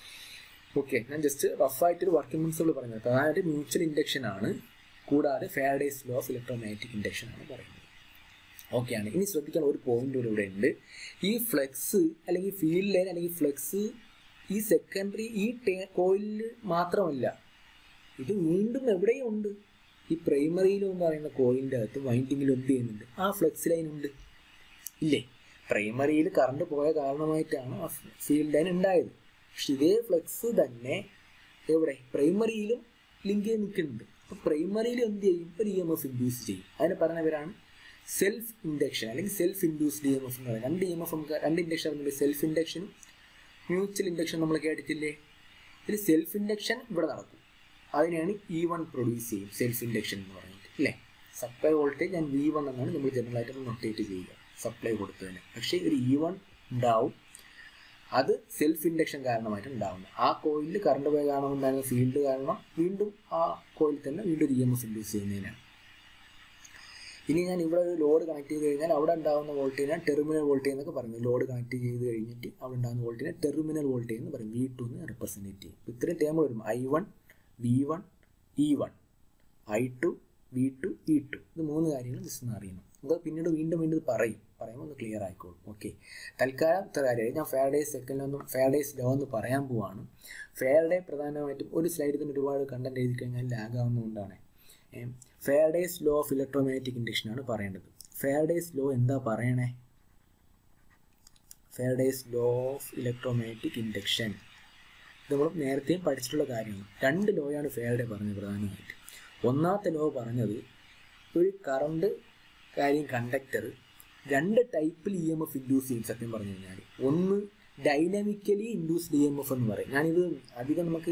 ഓക്കെ ഞാൻ ജസ്റ്റ് റഫായിട്ടൊരു വർക്കിംഗ് പ്രിൻസിപ്പിൾ പറഞ്ഞത് അതായത് മ്യൂച്വൽ ഇൻഡക്ഷൻ ആണ് കൂടാതെ Faraday's law of electromagnetic induction ആണ് പറയുന്നത് ഓക്കെയാണ് ഇനി ശ്രദ്ധിക്കാൻ ഒരു പോയിന്റ് ഇവിടെ ഉണ്ട് ഈ ഫ്ലെക്സ് അല്ലെങ്കിൽ ഫീൽഡ് ലൈൻ അല്ലെങ്കിൽ ഫ്ലെക്സ് ഈ സെക്കൻഡറി ഈ കോയിലിൽ മാത്രമല്ല ഇത് വീണ്ടും എവിടെയും ഉണ്ട് ഈ പ്രൈമറിയിലും എന്ന് പറയുന്ന കോയിലിൻ്റെ അകത്ത് വൈൻഡിങ്ങിലും എന്ത് ചെയ്യുന്നുണ്ട് ആ ഫ്ലെക്സ് ലൈൻ ഉണ്ട് ഇല്ലേ പ്രൈമറിയിൽ കറണ്ട് പോയ കാരണമായിട്ടാണ് ആ ഫീൽഡ് ലൈൻ ഉണ്ടായത് പക്ഷെ ഇതേ ഫ്ലെക്സ് തന്നെ എവിടെ പ്രൈമറിയിലും ലിങ്ക് ചെയ്ത് നിൽക്കുന്നുണ്ട് അപ്പോൾ പ്രൈമറിയിൽ എന്ത് ചെയ്യും ഒരു ഇ എം എഫ് ഇൻഡ്യൂസ് ചെയ്യും അതിന് പറഞ്ഞവരാണ് സെൽഫ് ഇൻഡക്ഷൻ അല്ലെങ്കിൽ self induced E M F എന്ന് പറയുന്നത് രണ്ട് ഇ എം എഫ് നമുക്ക് രണ്ട് ഇൻഡക്ഷൻ പറയുന്നത് സെൽഫ് ഇൻഡക്ഷനും മ്യൂച്വൽ ഇൻഡക്ഷൻ നമ്മൾ കേട്ടിട്ടില്ലേ ഇതിൽ സെൽഫ് ഇൻഡക്ഷൻ ഇവിടെ നടക്കും അതിനെയാണ് ഇ വൺ പ്രൊഡ്യൂസ് ചെയ്യും സെൽഫ് ഇൻഡക്ഷൻ എന്ന് പറയുന്നത് അല്ലേ supply voltage and V one എന്നാണ് നമ്മൾ ജനറലായിട്ട് നൊട്ടേറ്റ് ചെയ്യുക സപ്ലൈ കൊടുത്തതിന് പക്ഷേ ഒരു ഇ വൺ ഉണ്ടാവും അത് സെൽഫ് ഇൻഡക്ഷൻ കാരണമായിട്ട് ഉണ്ടാവുന്നത് ആ കോയിലിൽ കറണ്ട് പോയ കാരണം ഉണ്ടായിരുന്ന ഫീൽഡ് കാരണം വീണ്ടും ആ കോയിൽ തന്നെ വീണ്ടും ഒരു ഇ എം എഫ് ഇൻഡ്യൂസ് ചെയ്യുന്നതിനാണ് ഇനി ഞാൻ ഇവിടെ ഒരു ലോഡ് കണക്ട് ചെയ്ത് കഴിഞ്ഞാൽ അവിടെ ഉണ്ടാകുന്ന വോൾട്ടേജിനെ ടെർമിനൽ വോൾട്ടേജ് എന്നൊക്കെ പറയുന്നത് ലോഡ് കണക്ട് ചെയ്ത് കഴിഞ്ഞിട്ട് അവിടെ ഉണ്ടാകുന്ന വോൾട്ടേജിനെ ടെർമിനൽ വോൾട്ടേജ് എന്ന് പറയും വി ടു എന്ന് റെപ്രസെൻറ്റ് ചെയ്യും അപ്പോൾ ഇത്രയും ടേം വരും I one V one E one I to V two E two ഇത് മൂന്ന് കാര്യങ്ങൾ ജസ്റ്റ് ഒന്ന് അറിയണം നമുക്ക് പിന്നീട് വീണ്ടും വീണ്ടും ഇത് പറയും പറയുമ്പോൾ ഒന്ന് ക്ലിയർ ആയിക്കോളും ഓക്കെ തൽക്കാലം ഇത്ര കാര്യമായി ഞാൻ ഫെയർഡേസ് സെക്കൻഡിലൊന്നും ഫെയർഡേസ് ലോ എന്ന് പറയാൻ പോവാണ് ഫെയർഡേ പ്രധാനമായിട്ടും ഒരു സ്ലൈഡിൽ തന്നെ ഒരുപാട് കണ്ടന്റ് എഴുതി കഴിഞ്ഞാൽ ലാഗ് ആവുന്നതുകൊണ്ടാണ് Faraday's law of electromagnetic induction ആണ് പറയേണ്ടത് ഫെയർഡേസ് ലോ എന്താ പറയണേ Faraday's law of electromagnetic induction ഇത് നമ്മൾ നേരത്തെയും പഠിച്ചിട്ടുള്ള കാര്യമാണ് രണ്ട് ലോയാണ് ഫെയർഡേ പറഞ്ഞത് പ്രധാനമായിട്ട് ഒന്നാമത്തെ ലോ പറഞ്ഞത് ഒരു കറണ്ട് കാര്യം കണ്ടക്ടർ രണ്ട് ടൈപ്പിൽ ഇ എം എഫ് ഇൻഡ്യൂസ് ചെയ്യും സത്യം പറഞ്ഞു കഴിഞ്ഞാൽ ഒന്ന് dynamically induced E M F എന്ന് പറയും ഞാനിത് അധികം നമുക്ക്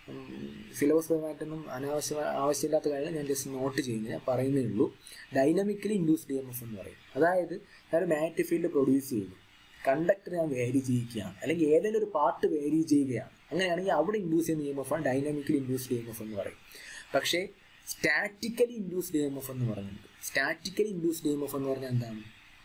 സിലബസ് പരമായിട്ടൊന്നും അനാവശ്യ ആവശ്യമില്ലാത്ത കാര്യം ഞാൻ ജസ്റ്റ് നോട്ട് ചെയ്യുന്നത് ഞാൻ പറയുന്നേ ഉള്ളൂ dynamically induced E M F എന്ന് പറയും അതായത് ഞാൻ മാഗ്നറ്റിക് ഫീൽഡ് പ്രൊഡ്യൂസ് ചെയ്തു കണ്ടക്ടർ ഞാൻ വേരി ചെയ്യിക്കുകയാണ് അല്ലെങ്കിൽ ഏതെങ്കിലും ഒരു പാർട്ട് വേരി ചെയ്യുകയാണ് അങ്ങനെയാണെങ്കിൽ അവിടെ ഇൻഡ്യൂസ് ചെയ്യുന്ന ഇ എം എഫ് ആണ് dynamically induced E M F എന്ന് പറയും പക്ഷേ statically induced E M F എന്ന് പറയുന്നുണ്ട് statically induced E M F എന്ന് പറഞ്ഞാൽ എന്താണ്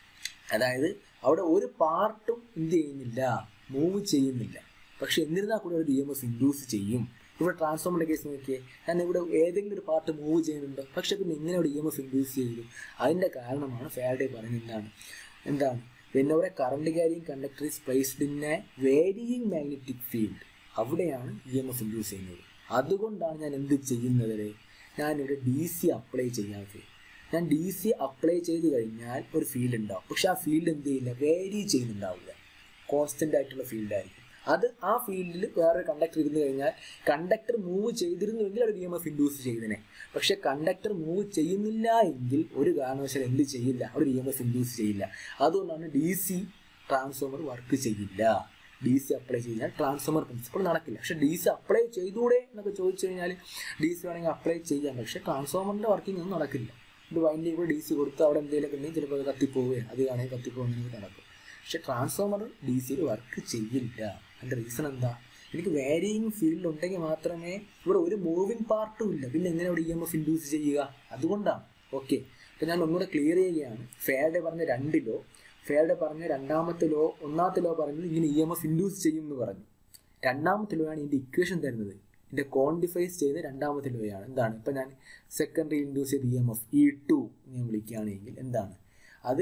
അതായത് അവിടെ ഒരു പാർട്ടും എന്ത് ചെയ്യുന്നില്ല മൂവ് ചെയ്യുന്നില്ല പക്ഷെ എന്നിരുന്നാൽ കൂടെ ഒരു ഇ എം എഫ് ഇൻഡ്യൂസ് ചെയ്യും ഇവിടെ ട്രാൻസ്ഫോമറിൻ്റെ കേസ് നോക്കിയേ ഞാൻ ഇവിടെ ഏതെങ്കിലും ഒരു പാർട്ട് മൂവ് ചെയ്യുന്നുണ്ട് പക്ഷെ പിന്നെ ഇങ്ങനെ ഒരു ഇ എം എഫ് ഇൻഡ്യൂസ് ചെയ്തു അതിൻ്റെ കാരണമാണ് ഫാരഡേ പറയുന്നത് എന്താണ് എന്താണ് when a current carrying conductor is placed in a varying magnetic field അവിടെയാണ് ഇ എം എഫ് ഇൻഡ്യൂസ് ചെയ്യുന്നത് അതുകൊണ്ടാണ് ഞാൻ എന്ത് ചെയ്യുന്നത് ഞാനിവിടെ ഡി സി അപ്ലൈ ചെയ്യാത്തത് ഞാൻ ഡി സി അപ്ലൈ ചെയ്ത് കഴിഞ്ഞാൽ ഒരു ഫീൽഡ് ഉണ്ടാവും പക്ഷെ ആ ഫീൽഡ് എന്ത് ചെയ്യില്ല വേരി ചെയ്യുന്നുണ്ടാവില്ല കോൺസ്റ്റന്റ് ആയിട്ടുള്ള ഫീൽഡ് ആയിരിക്കും അത് ആ ഫീൽഡിൽ വേറൊരു കണ്ടക്ടർ ഇരുന്ന് കഴിഞ്ഞാൽ കണ്ടക്ടർ മൂവ് ചെയ്തിരുന്നുവെങ്കിൽ അത് ഡി എം എഫ് ഇൻഡ്യൂസ് ചെയ്തതിനെ പക്ഷെ കണ്ടക്ടർ മൂവ് ചെയ്യുന്നില്ല എങ്കിൽ ഒരു കാരണവശാലും എന്ത് ചെയ്യില്ല ഒരു ഡി എം എഫ് ഇൻഡ്യൂസ് ചെയ്യില്ല അതുകൊണ്ടാണ് ഡി സി ട്രാൻസ്ഫോമർ വർക്ക് ചെയ്യില്ല ഡി സി അപ്ലൈ ചെയ്താൽ ട്രാൻസ്ഫോമർ പ്രിൻസിപ്പിൾ നടക്കില്ല പക്ഷെ ഡി സി അപ്ലൈ ചെയ്തൂടെ എന്നൊക്കെ ചോദിച്ചു കഴിഞ്ഞാൽ ഡി സി വേണമെങ്കിൽ അപ്ലൈ ചെയ്യാം പക്ഷെ ട്രാൻസ്ഫോമറിൻ്റെ വർക്കിംഗ് ഒന്നും നടക്കില്ല ഇത് വൈൻഡിൽ കൂടെ ഡി സി കൊടുത്ത് അവിടെ എന്തെങ്കിലും ഉണ്ടെങ്കിൽ ചിലപ്പോൾ അത് കത്തിപ്പോവുകയും അത് ആണെങ്കിൽ കത്തിപ്പോകുന്നതിന് നടക്കും പക്ഷെ ട്രാൻസ്ഫോമർ ഡി സിയിൽ വർക്ക് ചെയ്യില്ല അതിൻ്റെ റീസൺ എന്താ എനിക്ക് വേരിയിങ് ഫീൽഡ് ഉണ്ടെങ്കിൽ മാത്രമേ ഇവിടെ ഒരു മൂവിങ് പാർട്ടും ഇല്ല പിന്നെ എങ്ങനെ ഇവിടെ ഇ എം എഫ് ഇൻഡ്യൂസ് ചെയ്യുക അതുകൊണ്ടാണ് ഓക്കെ അപ്പോൾ ഞാൻ ഒന്നുകൂടെ ക്ലിയർ ചെയ്യുകയാണ് ഫെയർഡേ പറഞ്ഞ രണ്ട് ലോ ഫെയർഡേ പറഞ്ഞ രണ്ടാമത്തെ ലോ ഒന്നാമത്തെ ലോ പറഞ്ഞത് ഇങ്ങനെ ഇ എം എഫ് ഇൻഡ്യൂസ് ചെയ്യും എന്ന് പറഞ്ഞു രണ്ടാമത്തെ ലോ ആണ് ഇതിൻ്റെ ഇക്വേഷൻ തരുന്നത് ഇതിൻ്റെ ക്വാണ്ടിഫൈസ് ചെയ്ത് രണ്ടാമത്തെ ലോ ആണ് എന്താണ് ഇപ്പം ഞാൻ സെക്കൻഡറി ഇൻഡ്യൂസ് ചെയ്ത് E M F E two ഞാൻ വിളിക്കുകയാണെങ്കിൽ എന്താണ് അത്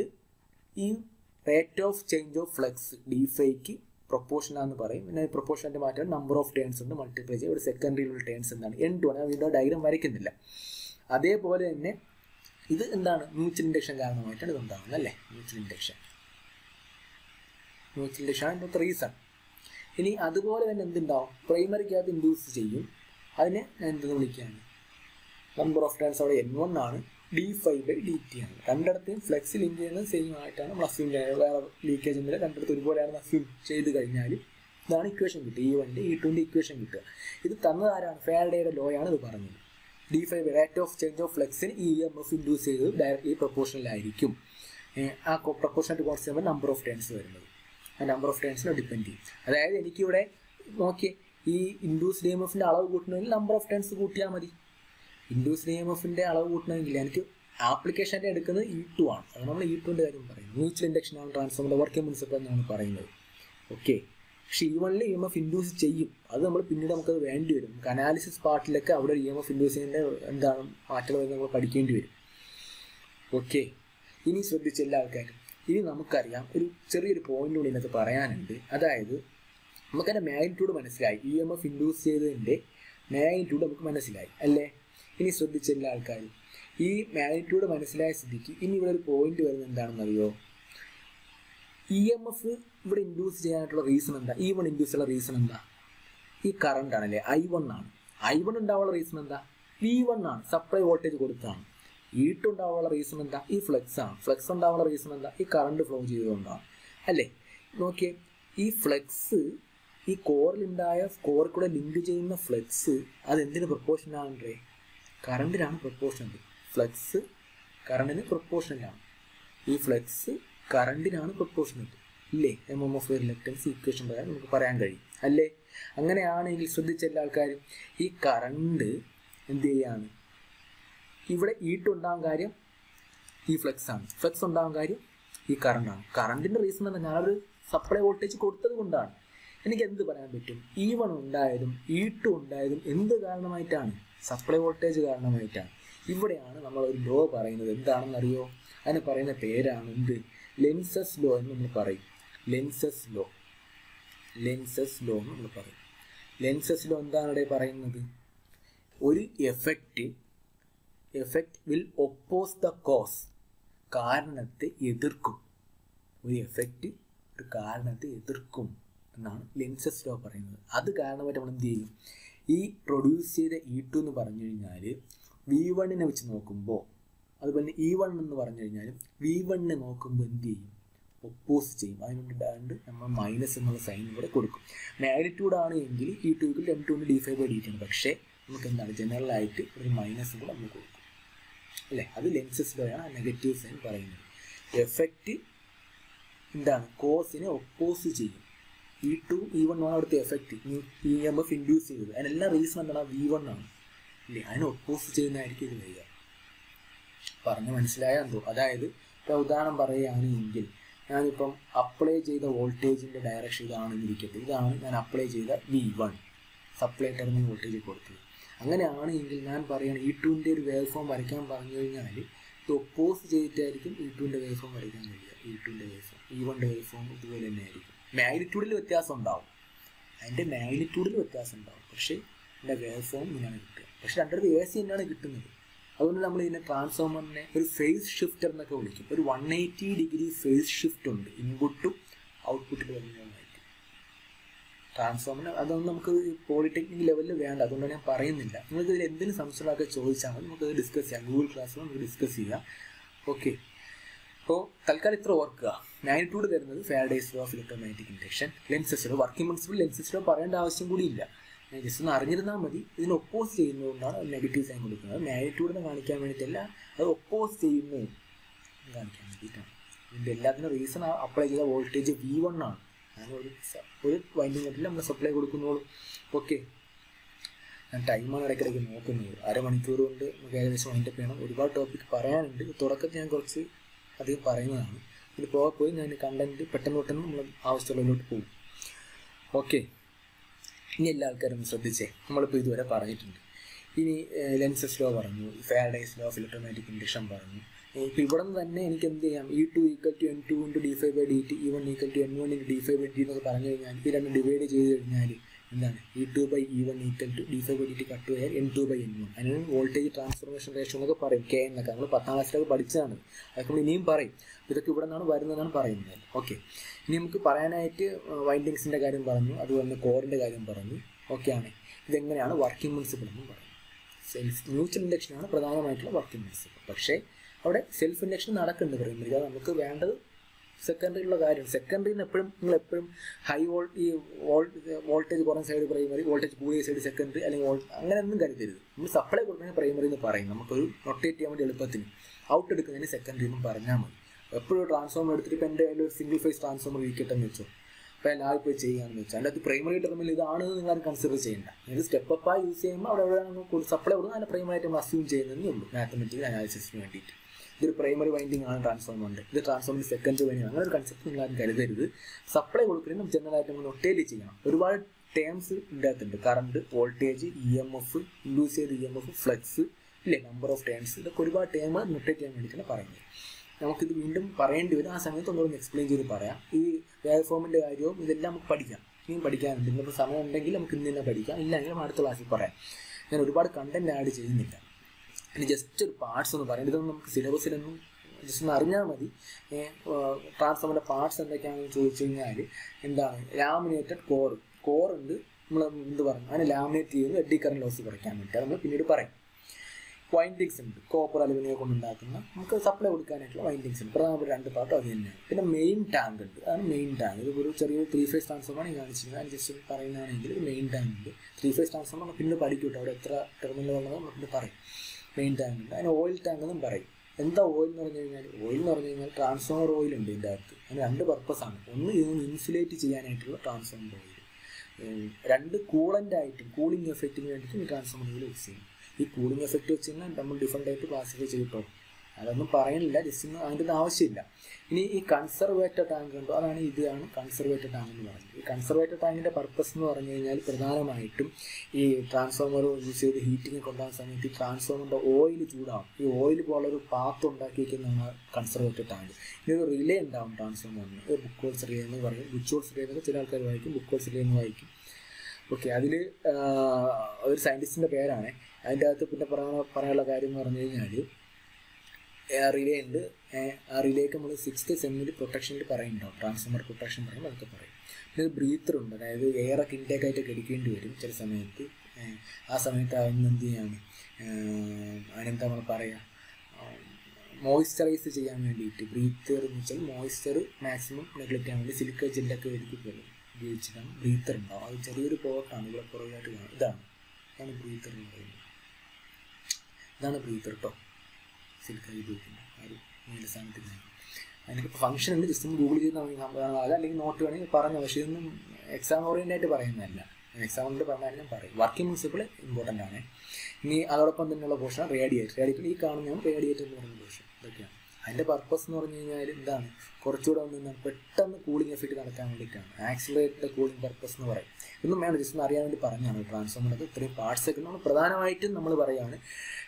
ഈ rate of change of flux D ഫൈക്ക് പ്രൊപ്പോർഷനാന്ന് പറയും പിന്നെ പ്രൊപ്പോർഷൻ്റെ മാറ്റം നമ്പർ ഓഫ് ടേൺസ് ഉണ്ട് മൾട്ടിപ്ലൈ ചെയ്യും ഒരു സെക്കൻഡറിയിലുള്ള ടേൺസ് എന്താണ് എൻ ടു ആണ് വീണ്ടും ഡയഗ്രം വരയ്ക്കുന്നില്ല അതേപോലെ തന്നെ ഇത് എന്താണ് മ്യൂച്വൽ ഇൻഡക്ഷൻ കാരണമായിട്ടാണ് ഇത് ഉണ്ടാകുന്നത് അല്ലേ മ്യൂച്വൽ ഇൻഡക്ഷൻ മ്യൂച്വൽ ഇൻഡക്ഷൻ ആണ് ഇന്നത്തെ റീസൺ ഇനി അതുപോലെ തന്നെ എന്തുണ്ടാവും പ്രൈമറിക്കകത്ത് ഇൻഡ്യൂസ് ചെയ്യും അതിനെ ഞാൻ എന്തെന്ന് വിളിക്കുകയാണ് നമ്പർ ഓഫ് ടേൺസ് അവിടെ എൻ വൺ ആണ് D phi by D T ആണ് രണ്ടിടത്തും ഫ്ലെക്സ് ലിങ്ക് ചെയ്യുന്നത് സെയിം ആയിട്ടാണ് നമ്മൾ അസ്യൂം ചെയ്യുന്നത് വേറെ ലീക്കേജ് ഒന്നുമില്ല രണ്ടിടത്ത് ഒരുപോലെയാണ് അസ്യൂം ചെയ്ത് കഴിഞ്ഞാൽ ഇതാണ് ഇക്വേഷൻ കിട്ടുക ഈ വണ്ടി ഈ ടുവിൻ്റെ ഇക്വേഷൻ കിട്ടുക ഇത് തന്നത് ആരാണ് ഫെയർഡേയുടെ ലോ ആണ് ഇത് പറഞ്ഞത് D phi rate of change of ഫ്ലെക്സിന് ഇ എം എഫ് ഇൻഡ്യൂസ് ചെയ്തത് ഡയറക്ട്ലി പ്രൊപ്പോർഷനിലായിരിക്കും ആ proportional constant number of turns വരുന്നത് ആ നമ്പർ ഓഫ് ടേൺസിനെ ഡിപ്പെൻഡ് ചെയ്യും അതായത് എനിക്കിവിടെ നോക്കിയേ ഈ ഇൻഡ്യൂസ് ഡി എം എഫിൻ്റെ അളവ് കൂട്ടണമെങ്കിൽ നമ്പർ ഓഫ് ടേൺസ് കൂട്ടിയാൽ മതി ഇൻഡ്യൂസ് ഡി എം എഫിൻ്റെ അളവ് കൂട്ടണമെങ്കിൽ എനിക്ക് ആപ്ലിക്കേഷൻ്റെ എടുക്കുന്നത് ഇ ടു ആണ് അത് നമ്മൾ ഇ ടുവിൻ്റെ കാര്യം പറയുന്നത് മ്യൂച്വൽ ഇൻഡക്ഷൻ ആണ് ട്രാൻസ്ഫോമിൻ്റെ വർക്കിംഗ് പ്രിൻസിപ്പൾ എന്നാണ് പറയുന്നത് ഓക്കെ പക്ഷേ ഈ വണ്ണിൽ ഇ എം എഫ് ഇൻഡ്യൂസ് ചെയ്യും അത് നമ്മൾ പിന്നീട് നമുക്കത് വേണ്ടി വരും നമുക്ക് അനാലിസിസ് പാർട്ടിലൊക്കെ അവിടെ ഇ എം എഫ് ഇൻഡ്യൂസ് ചെയ്യുന്നതിൻ്റെ എന്താണ് മാറ്റങ്ങൾ നമ്മൾ പഠിക്കേണ്ടി വരും ഓക്കെ ഇനി ശ്രദ്ധിച്ച എല്ലാ ആൾക്കാരും ഇനി നമുക്കറിയാം ഒരു ചെറിയൊരു പോയിന്റ് കൂടി ഇതിനകത്ത് പറയാനുണ്ട് അതായത് നമുക്കതിൻ്റെ മാഗ്നിറ്റ്യൂഡ് മനസ്സിലായി ഇ എം എഫ് ഇൻഡ്യൂസ് ചെയ്തതിൻ്റെ മാഗ്നിറ്റ്യൂഡ് നമുക്ക് മനസ്സിലായി അല്ലേ ഇനി ശ്രദ്ധിച്ച എല്ലാ ആൾക്കാരും ഈ മാഗ്നിറ്റ്യൂഡ് മനസ്സിലായ സ്ഥിതിക്ക് ഇനി ഇവിടെ ഒരു പോയിന്റ് വരുന്നത് എന്താണെന്ന് അറിയോ ഇ എം എഫ് ഇവിടെ ഇൻഡ്യൂസ് ചെയ്യാനായിട്ടുള്ള റീസൺ എന്താ ഈ വൺ ഇൻഡ്യൂസ് ഉള്ള റീസൺ എന്താ ഈ കറണ്ട് ആണല്ലേ ഐ വൺ ആണ് ഐ വൺ ഉണ്ടാവാനുള്ള റീസൺ എന്താ വി വൺ ആണ് സപ്ലൈ വോൾട്ടേജ് കൊടുത്താണ് ഇ ടു ഉണ്ടാവാനുള്ള റീസൺ എന്താ ഈ ഫ്ലെക്സ് ആണ് ഫ്ലെക്സ് ഉണ്ടാവാനുള്ള റീസൺ എന്താ ഈ കറണ്ട് ഫ്ലോ ചെയ്തുകൊണ്ടാണ് അല്ലേ നോക്കിയേ ഈ ഫ്ലെക്സ് ഈ കോറിലുണ്ടായ കോറിൽ കൂടെ ലിങ്ക് ചെയ്യുന്ന ഫ്ലെക്സ് അത് എന്തിന് പ്രപ്പോർഷനാണേ കറണ്ടിനാണ് പ്രപ്പോർഷണൽ ഫ്ലെക്സ് കറണ്ടിന് പ്രപ്പോർഷണലാണ് ഈ ഫ്ലെക്സ് കറണ്ടിനാണ് പ്രൊപ്പോർഷണേറ്റ് ഇല്ലേ M M F reluctance equation പ്രകാരം നമുക്ക് പറയാൻ കഴിയും അല്ലേ അങ്ങനെയാണെങ്കിൽ ശ്രദ്ധിച്ച എല്ലാ ആൾക്കാരും ഈ കറണ്ട് എന്ത് ചെയ്യാണ് ഇവിടെ ഈട്ട് ഉണ്ടാകാൻ കാര്യം ഈ ഫ്ലെക്സ് ആണ് ഫ്ലെക്സ് ഉണ്ടാകാൻ കാര്യം ഈ കറണ്ടാണ് കറണ്ടിൻ്റെ റീസൺ എന്ന് പറഞ്ഞാൽ ഞാനൊരു സപ്ലൈ വോൾട്ടേജ് കൊടുത്തത് കൊണ്ടാണ് എനിക്ക് എന്ത് പറയാൻ പറ്റും ഇ വൺ ഉണ്ടായതും ഇ ടു ഉണ്ടായതും എന്ത് കാരണമായിട്ടാണ് സപ്ലൈ വോൾട്ടേജ് കാരണമായിട്ടാണ് ഇവിടെയാണ് നമ്മൾ ഒരു ലോ പറയുന്നത് എന്താണെന്നറിയോ അതിന് പറയുന്ന പേരാണ് എന്ത് ലെൻസസ് ലോ എന്ന് നമ്മൾ പറയും ലെൻസസ് ലോ ലെൻസസ് ലോ എന്ന് നമ്മൾ പറയും ലെൻസസ് ലോ എന്താണ് ഇവിടെ പറയുന്നത് ഒരു effect effect will oppose the cause കാരണത്തെ എതിർക്കും ഒരു എഫക്റ്റ് ഒരു കാരണത്തെ എതിർക്കും എന്നാണ് ലെൻസസ് ലോ പറയുന്നത് അത് കാരണമായിട്ട് നമ്മൾ എന്ത് ചെയ്യും ഈ പ്രൊഡ്യൂസ് ചെയ്ത ഇ ടു എന്ന് പറഞ്ഞു കഴിഞ്ഞാൽ വി വണ്ണിനെ വെച്ച് നോക്കുമ്പോൾ അതുപോലെ ഇ വൺ എന്ന് പറഞ്ഞു കഴിഞ്ഞാൽ വി വണ്ണിനെ നോക്കുമ്പോൾ എന്ത് ചെയ്യും ഒപ്പോസ് ചെയ്യും അതിനുണ്ടാണ്ട് നമ്മൾ മൈനസ് എന്നുള്ള സൈൻ ഇവിടെ കൊടുക്കും മാഗ്നിറ്റ്യൂഡ് ആണ് എങ്കിൽ E two M two D phi by D T ആണ് പക്ഷേ നമുക്ക് എന്താണ് ജനറൽ ആയിട്ട് ഒരു മൈനസ് കൂടെ നമ്മൾ കൊടുക്കും അല്ലേ അത് ലെൻസസ് ലോയാണ് നെഗറ്റീവ് സൈൻ പറയുന്നത് എഫക്റ്റ് എന്താണ് കോസിനെ ഒപ്പോസ് ചെയ്യും ഇ ടു ഇ വൺ ആണ് അവിടുത്തെ effect E M F induce ചെയ്തത് അതിനെല്ലാം റീസൺ എന്താണ് വി വൺ ആണ് ഇല്ലേ അതിനെ ഒപ്പോസ് ചെയ്യുന്നതായിരിക്കും ഇത് വരിക പറഞ്ഞ് മനസ്സിലായാൽ എന്തോ അതായത് ഇപ്പോൾ ഉദാഹരണം പറയുകയാണെങ്കിൽ ഞാനിപ്പം അപ്ലൈ ചെയ്ത വോൾട്ടേജിൻ്റെ ഡയറക്ഷൻ ഇതാണെന്നിരിക്കട്ടെ ഇതാണ് ഞാൻ അപ്ലൈ ചെയ്ത V one supply terminal voltage കൊടുത്തത് അങ്ങനെയാണെങ്കിൽ ഞാൻ പറയുകയാണ് ഇ ടുവിൻ്റെ ഒരു വേവ് ഫോം വരയ്ക്കാൻ പറഞ്ഞു കഴിഞ്ഞാൽ ഇത് ഒപ്പോസ് ചെയ്തിട്ടായിരിക്കും ഇ ടുവിൻ്റെ വേവ് ഫോം വരയ്ക്കാൻ കഴിയുക ഇ ടുവിൻ്റെ വേവ് ഫോം ഇ വണ്ണിൻ്റെ വേവ് ഫോം ഇതുപോലെ തന്നെ ആയിരിക്കും മാഗ്നിറ്റ്യൂഡിൽ വ്യത്യാസം ഉണ്ടാവും അതിൻ്റെ മാഗ്നിറ്റ്യൂഡിൽ വ്യത്യാസം ഉണ്ടാവും പക്ഷേ എൻ്റെ വേവ് ഫോം ഇങ്ങനെയാണ് കിട്ടുക പക്ഷേ രണ്ടിടത്ത് എ സി തന്നെയാണ് കിട്ടുന്നത് അതുകൊണ്ട് നമ്മൾ ഇതിനെ ട്രാൻസ്ഫോമറിനെ ഒരു ഫേസ് ഷിഫ്റ്റർ എന്നൊക്കെ വിളിക്കും ഒരു one eighty degree phase shift ഉണ്ട് ഇൻപുട്ടും ഔട്ട്പുട്ടിൽ വരുന്നതായിട്ട് ട്രാൻസ്ഫോമറിന് അതൊന്നും നമുക്ക് പോളിടെക്നിക് ലെവലിൽ വേണ്ട അതുകൊണ്ട് ഞാൻ പറയുന്നില്ല നിങ്ങൾക്ക് ഇതിൽ എന്തെങ്കിലും സംശയമൊക്കെ ചോദിച്ചാൽ മതി നമുക്കത് ഡിസ്കസ് ചെയ്യാം ഗൂഗിൾ ക്ലാസ്സിൽ നമുക്ക് ഡിസ്കസ് ചെയ്യാം ഓക്കെ അപ്പോൾ തൽക്കാലം ഇത്ര ഓർക്കുക മാഗ്നിറ്റ്യൂഡ് തരുന്നത് Faraday's law of electromagnetic induction Lenz's law working principle Lenz's law പറയേണ്ട ആവശ്യം കൂടിയില്ല ജസ്റ്റ് ഒന്ന് അറിഞ്ഞിരുന്നാൽ മതി ഇതിന് ഒപ്പോസ് ചെയ്യുന്നതുകൊണ്ടാണ് നെഗറ്റീവ് സൈൻ കൊടുക്കുന്നത് മാഗ്നിറ്റ്യൂഡിനെ കാണിക്കാൻ വേണ്ടിയിട്ടല്ല അത് ഒപ്പോസ് ചെയ്യുന്നു കാണിക്കാൻ വേണ്ടിയിട്ടാണ് ഇതിൻ്റെ എല്ലാത്തിനും റീസൺ അപ്ലൈ ചെയ്ത വോൾട്ടേജ് വി വൺ ആണ് അങ്ങനെ ഒരു ഒരു വൈൻഡിങ് നെറ്റിൽ നമ്മൾ സപ്ലൈ കൊടുക്കുന്നോളൂ ഓക്കെ ഞാൻ ടൈമാണ് ഇടയ്ക്കിടയ്ക്ക് നോക്കുന്നത് അരമണിക്കൂർ കൊണ്ട് നമുക്ക് ഏകദേശം വൈൻഡപ്പ് ചെയ്യണം ഒരുപാട് ടോപ്പിക് പറയാനുണ്ട് തുടക്കത്തിൽ ഞാൻ കുറച്ച് അധികം പറയുന്നതാണ് ഇത് പോകാൻ പോയി ഞാൻ കണ്ടന്റ് പെട്ടെന്ന് പെട്ടെന്ന് നമ്മൾ ആവശ്യമുള്ളതിലോട്ട് പോകും ഓക്കെ ഇനി എല്ലാ ആൾക്കാരും ശ്രദ്ധിച്ചേ നമ്മളിപ്പോൾ ഇതുവരെ പറഞ്ഞിട്ടുണ്ട് ഇനി ലെൻസസ് ലോ പറഞ്ഞു Faraday's law of electromagnetic induction പറഞ്ഞു ഇപ്പോൾ ഇവിടെ നിന്ന് തന്നെ എനിക്ക് എന്ത് ചെയ്യാം E two equal to N two into D phi by D T E one equal to N one into D phi by D എന്നൊക്കെ പറഞ്ഞു കഴിഞ്ഞാൽ ഇത് രണ്ട് ഡിവൈഡ് ചെയ്ത് കഴിഞ്ഞാൽ എന്താണ് E two by E one equal to D phi by D T cut പോയാൽ N two by N one അതിനാണ് വോൾട്ടേജ് ട്രാൻസ്ഫോർമേഷൻ റേഷ്യോ എന്നൊക്കെ പറയും കെ എന്നൊക്കെ നമ്മൾ പത്താം ക്ലാസ്സിലൊക്കെ പഠിച്ചതാണ് അതൊക്കെ നമ്മൾ ഇനിയും പറയും ഇതൊക്കെ ഇവിടെ നിന്നാണ് വരുന്നതെന്നാണ് പറയുന്നത് ഓക്കെ ഇനി നമുക്ക് പറയാനായിട്ട് വൈൻഡിങ്സിൻ്റെ കാര്യം പറഞ്ഞു അതുപോലെ കോറിൻ്റെ കാര്യം പറഞ്ഞു ഓക്കെയാണ് ഇതെങ്ങനെയാണ് വർക്കിംഗ് പ്രിൻസിപ്പിൾ എന്ന് പറയുന്നത് സെൽഫ് മ്യൂച്വൽ ഇൻഡക്ഷനാണ് പ്രധാനമായിട്ടുള്ള വർക്കിംഗ് പ്രിൻസിപ്പിൾ പക്ഷേ അവിടെ സെൽഫ് ഇൻഡക്ഷൻ നടക്കുന്നുണ്ട് പറയുമ്പോൾ അത് നമുക്ക് വേണ്ടത് സെക്കൻഡറിയുള്ള കാര്യം സെക്കൻഡറിന്ന് എപ്പോഴും നിങ്ങൾ എപ്പോഴും ഹൈ വോൾ ഈ വോൾട്ടേജ് കുറഞ്ഞ സൈഡ് പ്രൈമറി വോൾട്ടേജ് കൂടിയ സൈഡ് സെക്കൻഡറി അല്ലെങ്കിൽ വോൾ അങ്ങനെ ഒന്നും കരുതരുത് നമ്മൾ സപ്ലൈ കൊടുക്കുന്നതിന് പ്രൈമറി എന്ന് പറയും നമുക്കൊരു നൊട്ടേറ്റ് ചെയ്യാൻ വേണ്ടി എളുപ്പത്തിന് ഔട്ട് എടുക്കുന്നതിന് സെക്കൻഡറി എന്നും പറഞ്ഞാൽ മതി എപ്പോഴും ട്രാൻസ്ഫോമർ എടുത്തിട്ട് ഇപ്പോൾ എൻ്റെ കയ്യിൽ ഒരു സിംഗിൾ ഫേസ് ട്രാൻസ്ഫോമർ ഇരിക്കട്ടെ എന്ന് വെച്ചോ അപ്പോൾ എല്ലാവരും പോയി ചെയ്യാമെന്ന് വെച്ചാൽ അതിൻ്റെ അത് പ്രൈമറി ടെർമിനൽ ഇതാണെന്ന് നിങ്ങൾ കൺസിഡർ ചെയ്യേണ്ട ഇത് സ്റ്റെപ്പ് അപ്പായി യൂസ് ചെയ്യുമ്പോൾ അവിടെ എവിടെയാണ് സപ്ലൈ കൊടുക്കുന്നത് അതിനെ പ്രൈമറി ആയിട്ട് നമ്മൾ അസ്യൂം ചെയ്യുന്നതേ ഉള്ളൂ മാത്തമെറ്റിക്കൽ അനാലിസിസിന് വേണ്ടിയിട്ട് ഇതൊരു പ്രൈമറി വൈൻഡിങ് ആണ് ട്രാൻസ്ഫോമറിൻ്റെ ഇത് ട്രാൻസ്ഫോമറിൻ്റെ സെക്കൻഡ് വൈൻഡിങ് അങ്ങനെ ഒരു കൺസെപ്റ്റ് നിങ്ങൾ ആരും കരുതരുത് സപ്ലൈ കൊടുക്കുന്നതിന് നമുക്ക് ജനറൽ ആയിട്ട് നമ്മൾ ഒട്ടേലി ചെയ്യണം ഒരുപാട് ടേംസ് ഇതിനകത്തുണ്ട് current voltage E M F induce ചെയ്ത ഇ എം എഫ് ഫ്ലെക്സ് ഇല്ലേ നമ്പർ ഓഫ് ടേംസ് ഇതൊക്കെ ഒരുപാട് ടേം നൊട്ടേറ്റ് ചെയ്യാൻ വേണ്ടിയിട്ടാണ് പറയുന്നത് നമുക്കിത് വീണ്ടും പറയേണ്ടി വരും ആ സമയത്ത് ഒന്നുകൂടെ എക്സ്പ്ലെയിൻ ചെയ്ത് പറയാം ഈ വേവ് ഫോമിൻ്റെ കാര്യവും ഇതെല്ലാം നമുക്ക് പഠിക്കാം ഇനിയും പഠിക്കാനുണ്ട് ഇന്നിപ്പോൾ സമയം ഉണ്ടെങ്കിൽ നമുക്ക് ഇന്ന് തന്നെ പഠിക്കാം ഇല്ലെങ്കിൽ അടുത്ത ക്ലാസ്സിൽ പറയാം ഞാൻ ഒരുപാട് കണ്ടന്റ് ആഡ് ചെയ്യുന്നില്ല ഇനി ജസ്റ്റ് ഒരു പാർട്സ് ഒന്ന് പറയാം ഇതൊന്നും നമുക്ക് സിലബസിലൊന്നും ജസ്റ്റ് ഒന്ന് അറിഞ്ഞാൽ മതി ട്രാൻസ്ഫോമറിൻ്റെ പാർട്സ് എന്തൊക്കെയാണെന്ന് ചോദിച്ചു കഴിഞ്ഞാൽ എന്താണ് ലാമിനേറ്റഡ് കോർ കോർ ഉണ്ട് നമ്മൾ എന്ത് പറഞ്ഞു അതിനെ ലാമിനേറ്റ് ചെയ്യുന്നത് എഡി കറണ്ട് ലോസ് കുറയ്ക്കാൻ വേണ്ടി നമ്മൾ പിന്നീട് പറയും വൈൻഡിങ്സ് ഉണ്ട് കോപ്പർ അലുമിനിയം കൊണ്ടുണ്ടാക്കുന്ന നമുക്ക് സപ്ലൈ കൊടുക്കാനായിട്ടുള്ള വൈൻഡിങ്സ് ഉണ്ട് പ്രധാനപ്പെട്ട രണ്ട് പാർട്ട് അത് തന്നെയാണ് പിന്നെ മെയിൻ ടാങ്ക് ഉണ്ട് അതാണ് മെയിൻ ടാങ്ക് ഇത് ഒരു ചെറിയൊരു ത്രീ ഫേസ് ട്രാൻസ്ഫോമാണ് ഞാൻ കാണിച്ചിരുന്നത് അത് ജസ്റ്റ് പറയുന്നതാണെങ്കിൽ ഒരു മെയിൻ ടാങ്ക് ഉണ്ട് ത്രീ ഫേസ് ട്രാൻസ്ഫോമർ നമ്മൾ പിന്നെ പഠിക്കൂട്ടോ അവിടെ എത്ര ടെർമിനൽ ഉള്ളത് നമ്മൾ പിന്നെ പറയും മെയിൻ ടാങ്ക് ഉണ്ട് അതിന് ഓയിൽ ടാങ്ക് എന്നും പറയും എന്താ ഓയിൽ എന്ന് പറഞ്ഞു കഴിഞ്ഞാൽ ഓയിൽ എന്ന് പറഞ്ഞു കഴിഞ്ഞാൽ ട്രാൻസ്ഫോമർ ഓയിൽ ഉണ്ട് ഇതിൻ്റെ അകത്ത് അതിന് രണ്ട് പർപ്പസാണ് ഒന്ന് ഇതിന് ഇൻസുലേറ്റ് ചെയ്യാനായിട്ടുള്ള ട്രാൻസ്ഫോമർ ഓയിൽ രണ്ട് കൂളൻ്റ് ആയിട്ടും കൂളിംഗ് എഫക്റ്റിന് വേണ്ടിയിട്ടും ഈ ട്രാൻസ്ഫോമർ ഓയിൽ യൂസ് ചെയ്യും ഈ കൂളിംഗ് എഫക്റ്റ് വെച്ച് കഴിഞ്ഞാൽ നമ്മൾ ഡിഫറെൻ്റ് ആയിട്ട് ക്ലാസിഫൈ ചെയ്തിട്ടോ അതൊന്നും പറയുന്നില്ല ജസ്റ്റ് ഒന്നും അതിൻ്റെ ഒന്നും ആവശ്യമില്ല ഇനി ഈ കൺസർവേറ്റർ ടാങ്ക് ഉണ്ടോ അതാണ് ഇതാണ് കൺസർവേറ്റർ ടാങ്ക് എന്ന് പറയുന്നത് ഈ കൺസർവേറ്റർ ടാങ്കിൻ്റെ പർപ്പസ് എന്ന് പറഞ്ഞു കഴിഞ്ഞാൽ പ്രധാനമായിട്ടും ഈ ട്രാൻസ്ഫോമർ യൂസ് ചെയ്ത് ഹീറ്റിംഗ് കൊണ്ടുപോകുന്ന സമയത്ത് ഈ ട്രാൻസ്ഫോമറിൻ്റെ ഓയിൽ ചൂടാവും ഈ ഓയിൽ പോലെ ഒരു പാത്ത് ഉണ്ടാക്കി വയ്ക്കുന്നതാണ് കൺസർവേറ്റർ ടാങ്ക് ഇനി ഒരു റിലേ ഉണ്ടാവും ട്രാൻസ്ഫോമറിന് ഒരു ബുക്ക് ഹോൾസ് റിലേ എന്ന് പറയും ബുക്ക് ഹോൾസ് റിലേ എന്നൊക്കെ ചില ആൾക്കാർ വായിക്കും ബുക്ക് ഹോൾസ് റിലേ എന്ന് വായിക്കും ഓക്കെ അതിൽ ഒരു സയൻറ്റിസ്റ്റിൻ്റെ പേരാണ് അതിൻ്റെ അകത്ത് പിന്നെ പറയാനുള്ള പറയാനുള്ള കാര്യം എന്ന് പറഞ്ഞു കഴിഞ്ഞാൽ റിലേ ഉണ്ട് ആ റിലേക്ക് നമ്മൾ സിക്സ്ത് സെമ്മിൽ പ്രൊട്ടക്ഷനിൽ പറയുന്നുണ്ടാവും ട്രാൻസ്ഫോമർ പ്രൊട്ടക്ഷൻ പറയും അതൊക്കെ പറയും പിന്നെ ഒരു ബ്രീത്തർ ഉണ്ട് അതായത് എയറൊക്കെ ഇൻടേക്ക് ആയിട്ട് എടുക്കേണ്ടി വരും ചില സമയത്ത് ആ സമയത്ത് അതിന് എന്ത് ചെയ്യാണ് അതിനെന്താ നമ്മൾ പറയുക മോയ്സ്ചറൈസ് ചെയ്യാൻ വേണ്ടിയിട്ട് ബ്രീത്തർ എന്ന് വെച്ചാൽ മോയ്സ്ചർ മാക്സിമം നെഗ്ലക്റ്റ് ചെയ്യാൻ വേണ്ടി സിലിക്ക ജെല്ലൊക്കെ ഒരുക്കി പോലും ഉപയോഗിച്ചിട്ടാണ് ബ്രീത്തർ ഉണ്ടാവും അത് ചെറിയൊരു പോർട്ടാണ് ഇവിടെ പുറകായിട്ട് കാണും ഇതാണ് ഇതാണ് ബ്രീത്തർ എന്ന് പറയുന്നത് ഇതാണ് ബ്രീത്തർ കേട്ടോ സിൽക്ക് ഉപയോഗിക്കുന്നത് ആ ഒരു നീല സാധനത്തിൽ അതിനൊക്കെ ഫംഗ്ഷൻ ഉണ്ട് ജസ്റ്റ് ഒന്ന് ഗൂഗിൾ ചെയ്ത് നമുക്ക് അതല്ലെങ്കിൽ നോട്ട് വേണമെങ്കിൽ പറഞ്ഞു പക്ഷേ ഇതൊന്നും എക്സാം ഓറിയൻ്റ് ആയിട്ട് പറയുന്നതല്ല എക്സാം കൊണ്ട് പറഞ്ഞാൽ ഞാൻ പറയും വർക്കിംഗ് പ്രിൻസിപ്പിൾ ഇമ്പോർട്ടൻ്റ് ആണ് ഇനി അതോടൊപ്പം തന്നെയുള്ള പോർഷൻ റേഡിയേറ്റ് റേഡിയേറ്റ് ഈ കാണുന്നതാണ് റേഡിയേറ്റ് എന്ന് പറയുന്ന പോർഷൻ ഇതൊക്കെയാണ് അതിൻ്റെ പർപ്പസ് എന്ന് പറഞ്ഞു കഴിഞ്ഞാൽ എന്താണ് കുറച്ചുകൂടെ ഒന്ന് പെട്ടെന്ന് കൂളിംഗ് എഫക്റ്റ് നടക്കാൻ വേണ്ടിയിട്ടാണ് ആക്സിലറേറ്റഡ് കൂളിംഗ് പർപ്പസ് എന്ന് പറയും ഇതൊന്നും വേണം ജസ്റ്റ് ഒന്ന് അറിയാൻ വേണ്ടി പറഞ്ഞാണ് ട്രാൻസ്ഫോമറിൻ്റെ ഇത്രയും പാർട്സ് ഒക്കെ നമ്മൾ പ്രധാനമായിട്ടും നമ്മൾ പറയുകയാണ്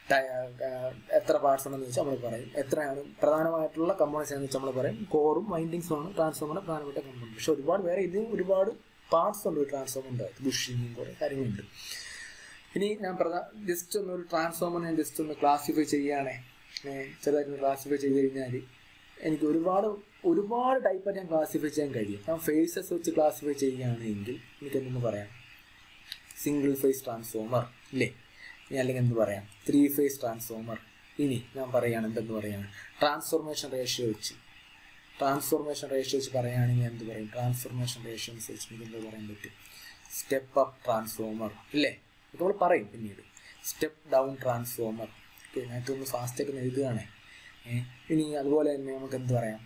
എത്ര പാർട്സ് ഉണ്ടെന്ന് വെച്ചാൽ നമ്മൾ പറയും എത്രയാണ് പ്രധാനമായിട്ടുള്ള കമ്പോണൻസ് എന്ന് വെച്ചാൽ നമ്മൾ പറയും കോറും വൈൻഡിങ്സും ആണ് ട്രാൻസ്ഫോമറിൻ്റെ പ്രധാനപ്പെട്ട കമ്പോണൻറ്റ് പക്ഷേ ഒരുപാട് വേറെ ഇതിന് ഒരുപാട് പാർട്സ് ഉണ്ട് ട്രാൻസ്ഫോമറിൻ്റെ ബുഷിങ്ങും കുറേ കാര്യങ്ങളുണ്ട് ഇനി ഞാൻ പ്രധാന ജസ്റ്റ് ഒന്ന് ഒരു ട്രാൻസ്ഫോമർ ഞാൻ ജസ്റ്റ് ഒന്ന് ക്ലാസിഫൈ ചെയ്യുകയാണേ ചെറുതായിട്ട് ക്ലാസിഫൈ ചെയ്ത് കഴിഞ്ഞാൽ എനിക്ക് ഒരുപാട് ഒരുപാട് ടൈപ്പായിട്ട് ഞാൻ ക്ലാസിഫൈ ചെയ്യാൻ കഴിയും ഞാൻ ഫേസസ് വെച്ച് ക്ലാസിഫൈ ചെയ്യുകയാണെങ്കിൽ എനിക്ക് എന്തെന്ന് പറയാം സിംഗിൾ ഫേസ് ട്രാൻസ്ഫോമർ ഇല്ലേ ഇനി അല്ലെങ്കിൽ എന്ത് പറയാം ത്രീ ഫേസ് ട്രാൻസ്ഫോമർ ഇനി ഞാൻ പറയുകയാണ് എന്തെന്ന് പറയാണ് ട്രാൻസ്ഫോർമേഷൻ റേഷ്യോ വെച്ച് ട്രാൻസ്ഫോർമേഷൻ റേഷ്യോ വെച്ച് പറയുകയാണെങ്കിൽ എന്ത് പറയും ട്രാൻസ്ഫോർമേഷൻ റേഷ്യോ അനുസരിച്ച് എനിക്ക് എന്ത് പറയാൻ പറ്റും സ്റ്റെപ്പ് അപ്പ് ട്രാൻസ്ഫോമർ ഇല്ലേ ഇത് നമ്മൾ പറയും പിന്നീട് സ്റ്റെപ്പ് ഡൗൺ ട്രാൻസ്ഫോമർ ഓക്കെ ഞാനത് ഒന്ന് ഫാസ്റ്റായിട്ട് ഒന്ന് എഴുതുകയാണേ ഇനി അതുപോലെ തന്നെ നമുക്ക് എന്ത് പറയാം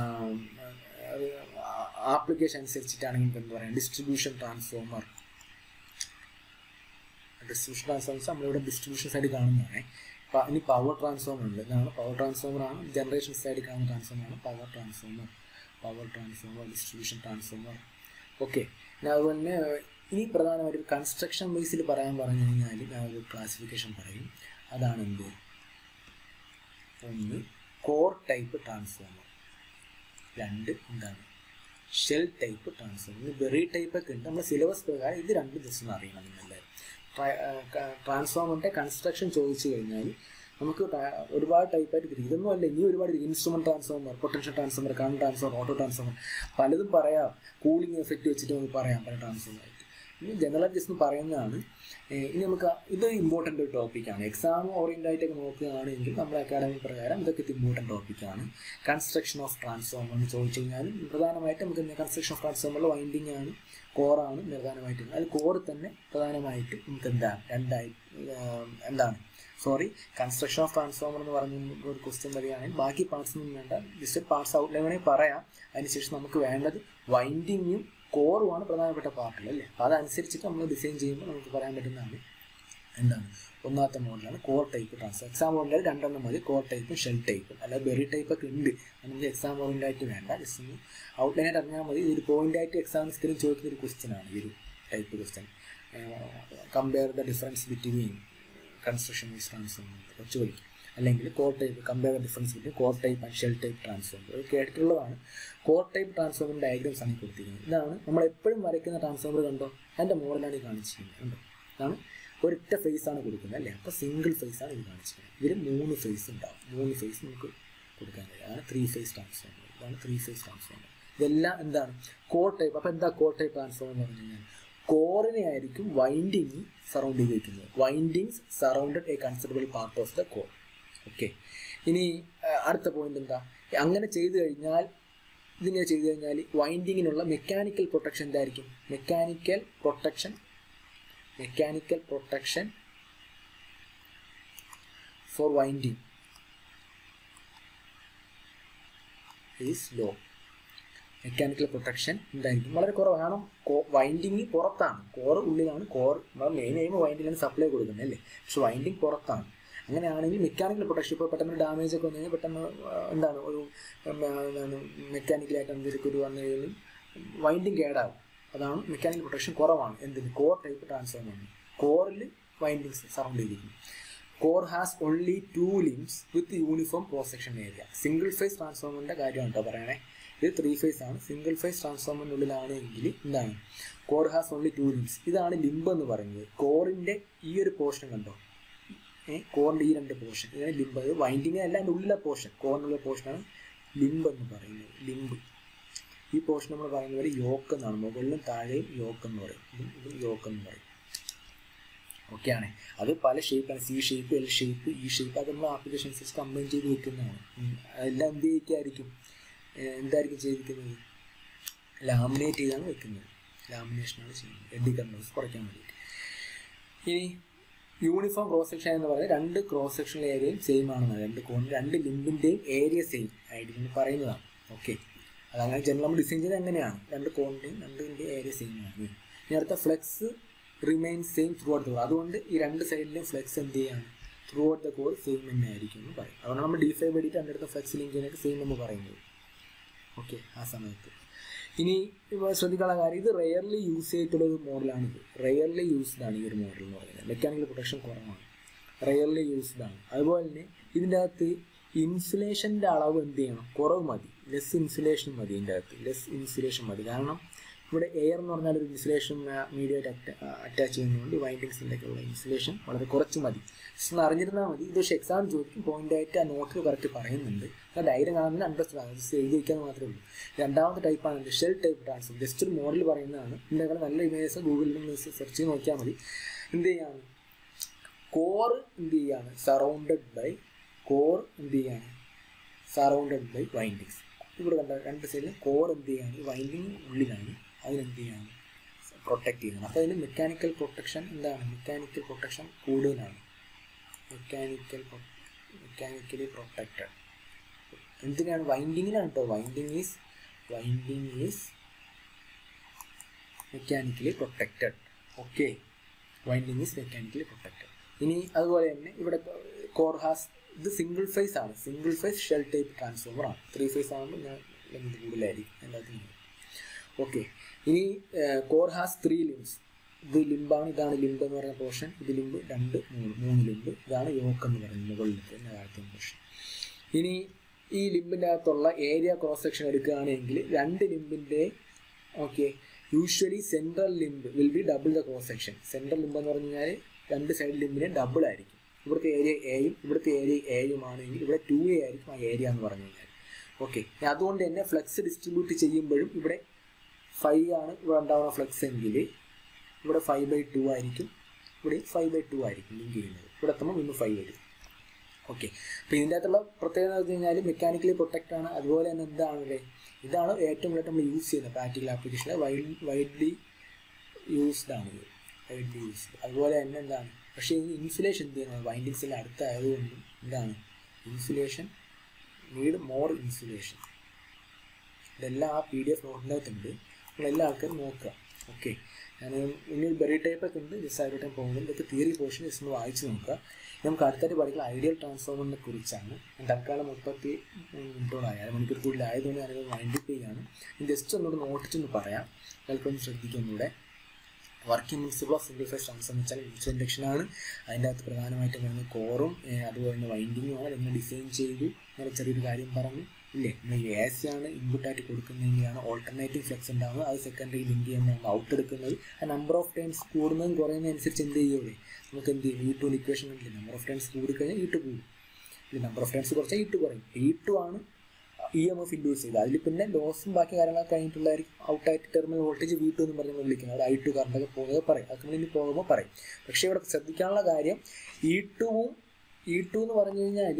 ആപ്ലിക്കേഷൻ അനുസരിച്ചിട്ടാണെങ്കിൽ എന്ത് പറയാം ഡിസ്ട്രിബ്യൂഷൻ ട്രാൻസ്ഫോമർ ഡിസ്ട്രിബ്യൂഷൻ ട്രാൻസ്ഫോമേഴ്സ് നമ്മളിവിടെ ഡിസ്ട്രിബ്യൂഷൻ സൈഡ് കാണുന്നതാണ് ഇനി പവർ ട്രാൻസ്ഫോമർ ഉണ്ട് ഇതാണ് പവർ ട്രാൻസ്ഫോമർ ആണ് ജനറേഷൻ സൈഡിൽ കാണുന്ന ട്രാൻസ്ഫോമർ ആണ് power transformer power transformer distribution transformer okay പിന്നെ അതുപോലെ തന്നെ ഇനി പ്രധാനമായിട്ടും കൺസ്ട്രക്ഷൻ ബേസിൽ പറയാൻ പറഞ്ഞു കഴിഞ്ഞാൽ ഞാൻ ഒരു ക്ലാസിഫിക്കേഷൻ പറയും അതാണ് എന്ത് ഒന്ന് കോർ ടൈപ്പ് ട്രാൻസ്ഫോമർ രണ്ട് എന്താണ് ഷെൽ ടൈപ്പ് ട്രാൻസ്ഫോമർ ഇനി ബെറി ടൈപ്പ് ഒക്കെ ഉണ്ട് നമ്മുടെ സിലബസ് പ്രകാരം ഇത് രണ്ട് ദിവസം അറിയണം നിങ്ങളെല്ലാവരും ട്രാൻസ്ഫോമറിൻ്റെ കൺസ്ട്രക്ഷൻ ചോദിച്ചു കഴിഞ്ഞാൽ നമുക്ക് ഒരുപാട് ടൈപ്പായിട്ട് തിരിക്കും ഇതൊന്നും അല്ല ഇനി ഒരുപാട് instrument transformer potential transformer current transformer auto transformer പലതും പറയാം കൂളിംഗ് എഫക്റ്റ് വെച്ചിട്ട് നമുക്ക് പറയാം പല ട്രാൻസ്ഫോമറായിട്ട് ഇനി ജനറൽ ജസ്റ്റ് പറയുന്നതാണ് ഇനി നമുക്ക് ഇത് ഇമ്പോർട്ടൻ്റ് ഒരു ടോപ്പിക്കാണ് എക്സാം ഓറിയൻ്റ് ആയിട്ടൊക്കെ നോക്കുകയാണെങ്കിൽ നമ്മുടെ അക്കാഡമി പ്രകാരം ഇതൊക്കെ ഇമ്പോർട്ടൻ്റ് ടോപ്പിക്കാണ് കൺസ്ട്രക്ഷൻ ഓഫ് ട്രാൻസ്ഫോമർ എന്ന് ചോദിച്ചു കഴിഞ്ഞാൽ പ്രധാനമായിട്ടും നമുക്ക് കൺസ്ട്രക്ഷൻ ഓഫ് ട്രാൻസ്ഫോമറിൽ വൈൻഡിങ് ആണ് കോറാണ് പ്രധാനമായിട്ടും അതിൽ കോറ് തന്നെ പ്രധാനമായിട്ട് നമുക്ക് എന്താണ് രണ്ടായി എന്താണ് സോറി കൺസ്ട്രക്ഷൻ ഓഫ് ട്രാൻസ്ഫോമർ എന്ന് പറഞ്ഞ ഒരു ക്വസ്റ്റ്യൻ വരികയാണെങ്കിൽ ബാക്കി പാർട്സ് ഒന്നും വേണ്ട ജസ്റ്റ് പാർട്സ് ഔട്ട്ലൈൻ വേണമെങ്കിൽ പറയാം അതിനുശേഷം നമുക്ക് വേണ്ടത് വൈൻഡിങ്ങും കോറുമാണ് പ്രധാനപ്പെട്ട പാർട്ടുകൾ അല്ലേ അപ്പോൾ അതനുസരിച്ചിട്ട് നമ്മൾ ഡിസൈൻ ചെയ്യുമ്പോൾ നമുക്ക് പറയാൻ പറ്റുന്നതാണ് എന്താണ് ഒന്നാമത്തെ മോഡലാണ് കോർ ടൈപ്പ് ട്രാൻസ്ഫർ എക്സാം മോഡലിൽ രണ്ടെണ്ണം മതി കോർ ടൈപ്പും ഷെൽ ടൈപ്പും അല്ലാതെ ബെറി ടൈപ്പ് ഒക്കെ ഉണ്ട് നമുക്ക് എക്സാം ഓറിയൻ്റ് ആയിട്ട് വേണ്ട ജസ്റ്റ് ഒന്ന് ഔട്ട്ലൈനായിട്ട് അറിഞ്ഞാൽ മതി ഇതൊരു പോയിന്റ് ആയിട്ട് എക്സാമിന് സ്ഥിരം ചോദിക്കുന്ന ഒരു ക്വസ്റ്റ്യൻ ആണ് ഈ ഒരു type question compare the difference between construction base transformer കുറച്ച് പഠിക്കും അല്ലെങ്കിൽ core type compare the difference between core type and shell type transformer ഇത് കേട്ടിട്ടുള്ളതാണ് കോർ ടൈപ്പ് ട്രാൻസ്ഫോമർ ഡയഗ്രാംസ് ആണ് കൊടുത്തിരിക്കുന്നത് ഇതാണ് നമ്മൾ എപ്പോഴും വരയ്ക്കുന്ന ട്രാൻസ്ഫോമർ കണ്ടോ അതിൻ്റെ മോഡലാണ് ഈ കാണിച്ചിരിക്കുന്നത് കണ്ടോ ഇതാണ് ഒരൊറ്റ ഫേസ് ആണ് കൊടുക്കുന്നത് അല്ലേ അപ്പോൾ സിംഗിൾ ഫേസ് ആണ് ഇത് കാണിച്ചിരിക്കുന്നത് ഇതിൽ മൂന്ന് ഫേസ് ഉണ്ടാവും മൂന്ന് ഫേസ് നമുക്ക് കൊടുക്കാൻ കഴിയും അതാണ് ത്രീ ഫേസ് ട്രാൻസ്ഫോമർ ഇതാണ് ത്രീ ഫേസ് ട്രാൻസ്ഫോമർ ഇതെല്ലാം എന്താണ് കോർ ടൈപ്പ് അപ്പോൾ എന്താ കോർ ടൈപ്പ് ട്രാൻസ്ഫോമർ എന്ന് പറഞ്ഞു കഴിഞ്ഞാൽ കോറിനെ ആയിരിക്കും വൈൻഡിങ് സറൗണ്ട് ചെയ്ത് വെക്കുന്നത് windings surrounded a considerable part of the core okay ഇനി അടുത്ത പോയിന്റ് എന്താ അങ്ങനെ ചെയ്തു കഴിഞ്ഞാൽ ഇതിനെ ചെയ്തു കഴിഞ്ഞാൽ വൈൻഡിങ്ങിനുള്ള മെക്കാനിക്കൽ പ്രൊട്ടക്ഷൻ എന്തായിരിക്കും mechanical protection mechanical protection for winding is low mechanical protection എന്തായിരിക്കും വളരെ കുറവാണ് കാരണം വൈൻഡിങ് പുറത്താണ് കോർ ഉള്ളിലാണ് കോർ നമ്മൾ മെയിൻ എയിം വൈൻഡിലാണ് സപ്ലൈ കൊടുക്കുന്നത് അല്ലേ പക്ഷെ വൈൻഡിങ് പുറത്താണ് അങ്ങനെയാണെങ്കിൽ മെക്കാനിക്കൽ പ്രൊട്ടക്ഷൻ ഇപ്പോൾ പെട്ടെന്ന് ഡാമേജ് ഒക്കെ വന്നു കഴിഞ്ഞാൽ പെട്ടെന്ന് ആ, എന്താണ് ഒരു ഉം, ആ, എന്താണ് മെക്കാനിക്കലായിട്ട് എന്തെങ്കിലും ഒരു വന്നു കഴിഞ്ഞാൽ വൈൻഡിങ് കേടാകും അതാണ് മെക്കാനിക്കൽ പ്രൊട്ടക്ഷൻ കുറവാണ് എന്തിന് കോർ ടൈപ്പ് ട്രാൻസ്ഫോമറിന് കോറിൽ വൈൻഡിങ്സ് സറൗണ്ട് ചെയ്തിരിക്കും core has only two limbs with uniform cross section area single phase ട്രാൻസ്ഫോമറിൻ്റെ കാര്യമാണ് കേട്ടോ പറയണേ ഇത് ത്രീ ഫേസ് ആണ് സിംഗിൾ ഫേസ് ട്രാൻസ്ഫോമറിനുള്ളിലാണ് എങ്കിൽ എന്താണ് core has only two limbs ഇതാണ് ലിംബ് എന്ന് പറയുന്നത് കോറിൻ്റെ ഈ ഒരു പോർഷൻ കണ്ടോ ഏഹ് കോറിൻ്റെ ഈ രണ്ട് പോർഷൻ ഇതാണ് ലിംബ് അത് വൈൻഡിങ് അല്ല അതിൻ്റെ ഉള്ളിലെ പോർഷൻ കോറിനുള്ള പോർഷനാണ് ലിംബ് എന്ന് പറയുന്നത് ലിംബ് ഈ പോർഷൻ നമ്മൾ പറയുന്ന പോലെ യോക്ക് എന്നാണ് മുകളിലും താഴെയും യോക്ക് എന്ന് പറയും ഇതും ഇതും യോക്ക് എന്ന് പറയും ഓക്കെയാണ് അത് പല ഷേപ്പാണ് C shape L shape E shape അത് നമ്മൾ ആപ്ലിക്കേഷൻസ് കമ്പൈൻ ചെയ്ത് വെക്കുന്നതാണ് ഉം. അതെല്ലാം എന്ത് ചെയ്യിക്കായിരിക്കും ഏഹ് എന്തായിരിക്കും ചെയ്തിരിക്കുന്നത് ലാമിനേറ്റ് ചെയ്താണ് വെക്കുന്നത് ലാമിനേഷനാണ് ചെയ്യുന്നത് എഡി കർണോസ് കുറയ്ക്കാൻ വേണ്ടിയിട്ട് ഇനി യൂണിഫോം ക്രോസ് സെക്ഷൻ എന്ന് പറയുന്നത് രണ്ട് ക്രോസ് സെക്ഷൻ ഏരിയയും സെയിം ആണെന്നാണ് രണ്ട് കോൺ രണ്ട് ലിമ്പിൻ്റെയും ഏരിയ സെയിം ആയിട്ട് ഇങ്ങനെ പറയുന്നതാണ് ഓക്കെ അതങ്ങനെ ജനറൽ നമ്മൾ ഡിസൈൻ ചെയ്ത് അങ്ങനെയാണ് രണ്ട് കോണിൻ്റെയും രണ്ടിൻ്റെ ഏരിയ സെയിം ആണ് ഇനി അടുത്ത flux remain same throughout the core അതുകൊണ്ട് ഈ രണ്ട് സൈഡിലെയും ഫ്ലെക്സ് എന്ത് ചെയ്യാണ് throughout the core same തന്നെ ആയിരിക്കും എന്ന് പറയും അതുകൊണ്ട് നമ്മൾ ഡിഫൈ വേണ്ടിയിട്ട് രണ്ട് അടുത്ത ഫ്ലെക്സ് ലിങ്ക് ചെയ്യാനൊക്കെ സെയിം എന്ന് പറയുന്നത് ഓക്കെ ആ സമയത്ത് ഇനി ഇപ്പോൾ ശ്രദ്ധിക്കാനുള്ള കാര്യം ഇത് റെയർലി യൂസ് ചെയ്തിട്ടുള്ള ഒരു മോഡലാണിത് റെയർലി യൂസ്ഡ് ആണ് ഈ ഒരു മോഡൽ എന്ന് പറയുന്നത് മെക്കാനിക്കൽ പ്രൊട്ടക്ഷൻ കുറവാണ് റെയർലി യൂസ്ഡ് ആണ് അതുപോലെ തന്നെ ഇതിൻ്റെ അകത്ത് ഇൻസുലേഷൻ്റെ അളവ് എന്ത് ചെയ്യണം കുറവ് മതി ലെസ് ഇൻസുലേഷൻ മതി ഇതിൻ്റെ അകത്ത് ലെസ് ഇൻസുലേഷൻ മതി കാരണം ഇവിടെ എയർ എന്ന് പറഞ്ഞാൽ ഒരു ഇൻസുലേഷൻ മീഡിയമായിട്ട് അറ്റാച്ച് ചെയ്യുന്നതുകൊണ്ട് വൈൻഡിങ്സിൻ്റെ ഒക്കെ ഉള്ള ഇൻസുലേഷൻ വളരെ കുറച്ച് മതി ജസ്റ്റ് ഒന്ന് അറിഞ്ഞിരുന്നാൽ മതി ഇത് പക്ഷേ എക്സാം ചോദിക്കും പോയിന്റ് ആയിട്ട് ആ നോട്ടിൽ കറക്റ്റ് പറയുന്നുണ്ട് ആ ഡയറി കാണുന്നത് അണ്ടർസ്റ്റാൻഡ് ആകും ജസ്റ്റ് എഴുതി വയ്ക്കാൻ മാത്രമേ ഉള്ളൂ രണ്ടാമത്തെ ടൈപ്പാണ് ഷെൽ ടൈപ്പ് ട്രാൻസ്ഫർ ജസ്റ്റ് ഒരു മോഡൽ പറയുന്നതാണ് ഇതിൻ്റെ നല്ല ഇമേജസ് ഗൂഗിളിൽ നിന്ന് സെർച്ച് ചെയ്ത് നോക്കിയാൽ മതി എന്ത് ചെയ്യാണ് കോർ എന്ത് ചെയ്യാണ് സറൗണ്ടഡ് ബൈ കോർ എന്ത് ചെയ്യാണ് സറൗണ്ടഡ് ബൈ വൈൻഡിങ്സ് ഇവിടെ കണ്ട രണ്ട് സൈഡിലും കോർ എന്ത് ചെയ്യാണ് ഈ വൈൻഡിങ് ഉള്ളിലാണ് അതിനെന്ത് ചെയ്യാണ് പ്രൊട്ടക്ട് ചെയ്യുന്നത് അപ്പോൾ അതിന് മെക്കാനിക്കൽ പ്രൊട്ടക്ഷൻ എന്താണ് മെക്കാനിക്കൽ പ്രൊട്ടക്ഷൻ കൂടുതലാണ് മെക്കാനിക്കൽ മെക്കാനിക്കലി പ്രൊട്ടക്റ്റഡ് എന്തിനാണ് വൈൻഡിങ്ങിനാണ് കേട്ടോ winding is winding is mechanically protected okay winding is mechanically protected ഇനി അതുപോലെ തന്നെ ഇവിടെ കോർ ഹാസ് ഇത് സിംഗിൾ ഫേസ് ആണ് single phase shell type transformer ആണ് ത്രീ ഫേസ് ആകുമ്പോൾ ഞാൻ ലെങ്ത് കൂടുതലായിരിക്കും എല്ലാത്തിനും ഓക്കെ ഇനി കോർ ഹാസ് ത്രീ ലിംസ് ഇത് ലിംബാണ് ഇതാണ് ലിംബ് എന്ന് പറയുന്ന പോർഷൻ ഇത് ലിംബ് രണ്ട് മൂന്ന് മൂന്ന് ലിംബ് ഇതാണ് യോക്ക് എന്ന് പറയുന്നത് മുകളിലത്തെ താഴത്തെ പോർഷൻ ഇനി ഈ ലിംബിൻ്റെ അകത്തുള്ള ഏരിയ ക്രോസ് സെക്ഷൻ എടുക്കുകയാണെങ്കിൽ രണ്ട് ലിംബിൻ്റെ okay usually central limb will be double the cross section central limb എന്ന് പറഞ്ഞു കഴിഞ്ഞാൽ രണ്ട് സൈഡ് ലിംബിന് ഡബിൾ ആയിരിക്കും ഇവിടുത്തെ ഏരിയ എയും ഇവിടുത്തെ ഏരിയ എയും ആണെങ്കിൽ ഇവിടെ ടു എ ആയിരിക്കും ആ ഏരിയ എന്ന് പറഞ്ഞു കഴിഞ്ഞാൽ ഓക്കെ അതുകൊണ്ട് തന്നെ ഫ്ലെക്സ് ഡിസ്ട്രിബ്യൂട്ട് ചെയ്യുമ്പോഴും ഇവിടെ ഫൈവ് ആണ് ഇവിടെ ഉണ്ടാവുന്ന ഫ്ലെക്സ് എങ്കിൽ ഇവിടെ ഫൈവ് ബൈ ടു ആയിരിക്കും ഇവിടെ ഫൈവ് ബൈ ടു ആയിരിക്കും ലിങ്ക് ചെയ്യുന്നത് ഇവിടെ എത്തുമ്പോൾ വീണ്ടും ഫൈവ് വരും ഓക്കെ അപ്പോൾ ഇതിൻ്റെ അകത്തുള്ള പ്രത്യേകത എന്ന് വെച്ച് കഴിഞ്ഞാൽ മെക്കാനിക്കലി പ്രൊട്ടക്റ്റ് ആണ് അതുപോലെ തന്നെ എന്താണ് അല്ലേ ഇതാണ് ഏറ്റവും കൂടുതൽ നമ്മൾ യൂസ് ചെയ്യുന്നത് practical application wide widely used ആണ് ഇത് വൈഡ്ലി യൂസ്ഡ് അതുപോലെ തന്നെ എന്താണ് പക്ഷേ ഈ ഇൻസുലേഷൻ എന്ത് ചെയ്യുന്നത് വൈൻഡിങ്സിൽ അടുത്തായതുകൊണ്ടും എന്താണ് ഇൻസുലേഷൻ നീഡ് മോർ ഇൻസുലേഷൻ ഇതെല്ലാം ആ പി ഡി എഫ് നോട്ടിനകത്തുണ്ട് നിങ്ങൾ എല്ലാ ആൾക്കാരും നോക്കുക ഓക്കെ ഞാൻ ഇനി ബെറി ടൈപ്പ് ഒക്കെ ഉണ്ട് ജസ്റ്റ് അതിലോട്ട് പോകുന്നത് ഇതൊക്കെ തിയറി പോർഷൻ ജസ്റ്റ് ഒന്ന് വായിച്ച് നോക്കുക നമുക്ക് അടുത്തായിട്ട് പഠിക്കുന്ന ഐഡിയൽ ട്രാൻസ്ഫോമറിനെ കുറിച്ചാണ് ഞാൻ തൽക്കാലം മുപ്പത്തി മിനിറ്റോളായി അരമണിക്കൂർ കൂടുതൽ ആയതുകൊണ്ട് ഞാനത് വൈൻഡപ്പ് ചെയ്യാണ് ജസ്റ്റ് ഒന്നുകൂടെ നോട്ടിച്ചൊന്ന് പറയാം നിങ്ങൾക്കൊന്ന് ശ്രദ്ധിക്കുന്നൂടെ working principle of single phase transfer എന്ന് വെച്ചാൽ ഇൻസുലൻ ഇൻഡക്ഷനാണ് അതിൻ്റെ അകത്ത് പ്രധാനമായിട്ടും വരുന്നത് കോറും അതുപോലെ തന്നെ വൈൻഡിങ്ങുമാണ് അതെങ്ങനെ ഡിസൈൻ ചെയ്തു അങ്ങനെ ചെറിയൊരു കാര്യം പറഞ്ഞു ഇല്ലേ നമ്മൾ എ സി ആണ് ഇൻപുട്ടായിട്ട് കൊടുക്കുന്നതെങ്കിലാണ് ഓൾട്ടർനേറ്റീവ് ഫ്ലെക്സ് ഉണ്ടാകുന്നത് അത് സെക്കൻഡറി ലിങ്ക് ചെയ്യുമ്പോൾ ഔട്ട് എടുക്കുന്നത് ആ നമ്പർ ഓഫ് ടൈംസ് കൂടുന്നതും കുറയുന്നതനുസരിച്ച് എന്ത് ചെയ്യുമേ നമുക്ക് എന്ത് ചെയ്യും ഈ ടു ഇക്വേഷൻ കണ്ടില്ലേ നമ്പർ ഓഫ് ടൈംസ് കൂടിക്കഴിഞ്ഞാൽ ഈ ടു കൂടും ഇല്ല നമ്പർ ഓഫ് ടൈംസ് കുറച്ചാൽ ഈ ടു കുറയും ഈ ടു ആണ് ഇ എം എഫ് ഇൻഡ്യൂസ് ചെയ്ത് അതിൽ പിന്നെ ലോസും ബാക്കി കാര്യങ്ങളൊക്കെ കഴിഞ്ഞിട്ടുള്ളതായിരിക്കും ഔട്ടായിട്ട് ടെർമിനൽ വോൾട്ടേജ് വി ടു എന്ന് പറഞ്ഞ് നമ്മൾ വിളിക്കുന്നത് അവിടെ ഐ ടു കറണ്ടൊക്കെ പോകുന്നത് പറയും അതൊക്കെ നമ്മൾ ഇനി പോകുമ്പോൾ പറയും പക്ഷേ ഇവിടെ ശ്രദ്ധിക്കാനുള്ള കാര്യം ഇ ടുവും ഇ ടു എന്ന് പറഞ്ഞു കഴിഞ്ഞാൽ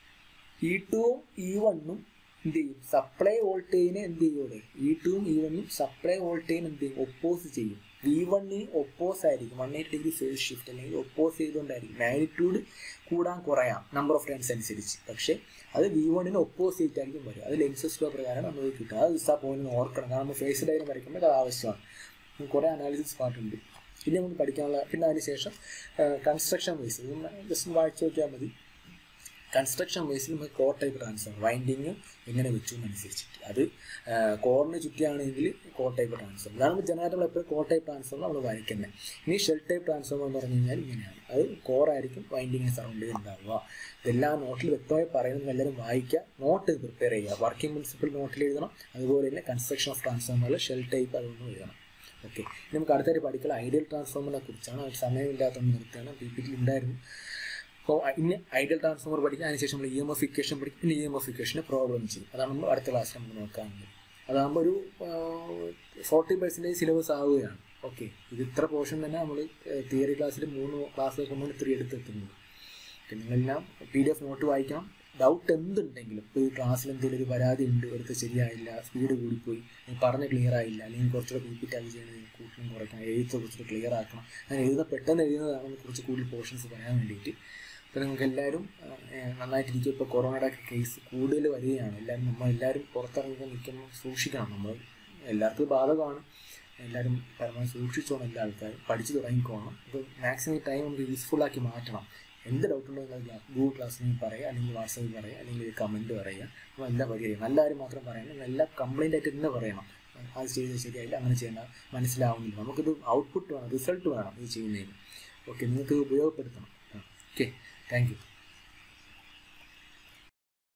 ഇ ടുവും ഇ വണ്ണും എന്ത് ചെയ്യും സപ്ലൈ വോൾട്ടേജിനെ എന്ത് ചെയ്യൂടെ ഇ ടുവും ഇ വണ്ണും സപ്ലൈ വോൾട്ടേജിന് എന്ത് ചെയ്യും ഒപ്പോസ് ചെയ്യും വി വണ്ണിന് ഒപ്പോസ് ആയിരിക്കും one eighty degree phase shift അല്ലെങ്കിൽ ഒപ്പോസ് ചെയ്തുകൊണ്ടായിരിക്കും മാഗ്നിറ്റ്യൂഡ് കൂടാൻ കുറയാം നമ്പർ ഓഫ് ടൈംസ് അനുസരിച്ച് പക്ഷേ അത് വി വണ്ണിന് ഒപ്പോസിറ്റ് ആയിരിക്കും വരും അത് ലെൻസസ് ലോ പ്രകാരം നമുക്ക് കിട്ടും അത് ആ പോയിന്റ് ഓർക്കണം കാരണം നമ്മൾ ഫേസ് ഡയഗ്രം വരയ്ക്കുമ്പോൾ അത് ആവശ്യമാണ് കുറേ അനാലിസിസ് പാർട്ടുണ്ട് പിന്നെ നമുക്ക് പഠിക്കാനുള്ള പിന്നെ അതിന് ശേഷം കൺസ്ട്രക്ഷൻ വൈസ് ജസ്റ്റ് വായിച്ചു നോക്കിയാൽ മതി കൺസ്ട്രക്ഷൻ വൈസിൽ നമുക്ക് കോർ ടൈപ്പ് ട്രാൻസ്ഫോമർ വൈൻഡിങ് എങ്ങനെ വെച്ചു എന്നനുസരിച്ചിട്ട് അത് കോറിന് ചുറ്റിയാണെങ്കിൽ കോർ ടൈപ്പ് ട്രാൻസ്ഫോമർ അതാണ് ജനറേറ്റർ നമ്മൾ എപ്പോഴും കോർ ടൈപ്പ് ട്രാൻസ്ഫോമർ നമ്മൾ വരയ്ക്കുന്നത് ഇനി ഷെൽ ടൈപ്പ് ട്രാൻസ്ഫോമർ എന്ന് പറഞ്ഞു കഴിഞ്ഞാൽ ഇങ്ങനെയാണ് അത് കോർ ആയിരിക്കും വൈൻഡിങ് സറൗണ്ട് ഉണ്ടാവുക ഇതെല്ലാം നോട്ടിൽ വ്യക്തമായി പറയുന്നത് എല്ലാവരും വായിക്കുക നോട്ട് പ്രിപ്പയർ ചെയ്യുക വർക്കിംഗ് പ്രിൻസിപ്പിൾ നോട്ടിൽ എഴുതണം അതുപോലെ തന്നെ കൺസ്ട്രക്ഷൻ ഓഫ് ട്രാൻസ്ഫോമറിൽ ഷെൽ ടൈപ്പ് അതൊന്നും എഴുതണം ഓക്കെ നമുക്ക് അടുത്തായിട്ട് പഠിക്കുക ഐഡിയൽ ട്രാൻസ്ഫോമറിനെ കുറിച്ചാണ് അത് സമയമില്ലാത്തതുകൊണ്ട് നിർത്തുകയാണ് പി പി ടി ഉണ്ടായിരുന്നു അപ്പോൾ ഇനി ഐഡിയൽ ട്രാൻസ്ഫോമർ പഠിക്കുക അതിനുശേഷം നമ്മൾ ഇ എം എഫ് ഇക്വേഷൻ പഠിക്കും പിന്നെ ഇ എം എഫ് ഇക്വേഷൻ്റെ പ്രോബ്ലം ചെയ്യും അതാണ് നമ്മൾ അടുത്ത ക്ലാസ്സിൽ നമുക്ക് നോക്കാറുണ്ട് അതാകുമ്പോൾ ഒരു ഫോർട്ടി പെർസെൻറ്റേജ് സിലബസ് ആവുകയാണ് ഓക്കെ ഇത് ഇത്ര പോർഷൻ തന്നെ നമ്മൾ തിയറി ക്ലാസ്സിൽ മൂന്ന് ക്ലാസ് കൊണ്ടാണ് ഇത്ര എടുത്തെത്തുന്നത് പിന്നെ നിങ്ങളെല്ലാം പി ഡി എഫ് നോട്ട് വായിക്കണം ഡൗട്ട് എന്തുണ്ടെങ്കിലും ഇപ്പോൾ ഈ ക്ലാസ്സിൽ എന്തെങ്കിലും ഒരു പരാതി ഉണ്ട് എടുത്ത് ശരിയായില്ല സ്പീഡ് കൂടിപ്പോയി നീ പറഞ്ഞ് ക്ലിയർ ആയില്ല അല്ലെങ്കിൽ കുറച്ചുകൂടെ പി പി ടാഗ് ചെയ്യണം കൂട്ടണം കുറയ്ക്കണം എഴുത്ത് കുറച്ചുകൂടെ ക്ലിയർ ആക്കണം അങ്ങനെ എഴുത പെട്ടെന്ന് എഴുതുന്നതാണ് കുറച്ച് കൂടുതൽ പോർഷൻസ് പറയാൻ വേണ്ടിയിട്ട് അപ്പോൾ നിങ്ങൾക്ക് എല്ലാവരും നന്നായിട്ടിരിക്കും ഇപ്പോൾ കൊറോണയുടെ കേസ് കൂടുതൽ വരികയാണ് എല്ലാവരും നമ്മളെല്ലാവരും പുറത്തിറങ്ങി നിൽക്കുമ്പോൾ സൂക്ഷിക്കണം നമ്മൾ എല്ലാവർക്കും ബാധകമാണ് എല്ലാവരും പരമാവധി സൂക്ഷിച്ചോണം എല്ലാ ആൾക്കാരും പഠിച്ചു തുടങ്ങിക്കോണം അപ്പോൾ മാക്സിമം ടൈം നമുക്ക് യൂസ്ഫുൾ ആക്കി മാറ്റണം എന്ത് ഡൗട്ട് ഉണ്ടെങ്കിൽ ഗൂഗിൾ ക്ലാസ്സിൽ പറയുക അല്ലെങ്കിൽ വാട്സാപ്പിൽ പറയുക അല്ലെങ്കിൽ കമൻറ്റ് പറയുക അപ്പോൾ എല്ലാം പരിഹരിക്കും നല്ല കാര്യം മാത്രം പറയണം എല്ലാം കംപ്ലൈൻ്റ് ആയിട്ട് തന്നെ പറയണം അത് ചെയ്ത് ശരിയായില്ല അങ്ങനെ ചെയ്യണ്ട മനസ്സിലാവുന്നില്ല നമുക്കിത് ഔട്ട്പുട്ട് വേണം റിസൾട്ട് വേണം ഇത് ചെയ്യുന്നതിന് ഓക്കെ നിങ്ങൾക്ക് ഉപയോഗപ്പെടുത്തണം ഓക്കെ താങ്ക് യു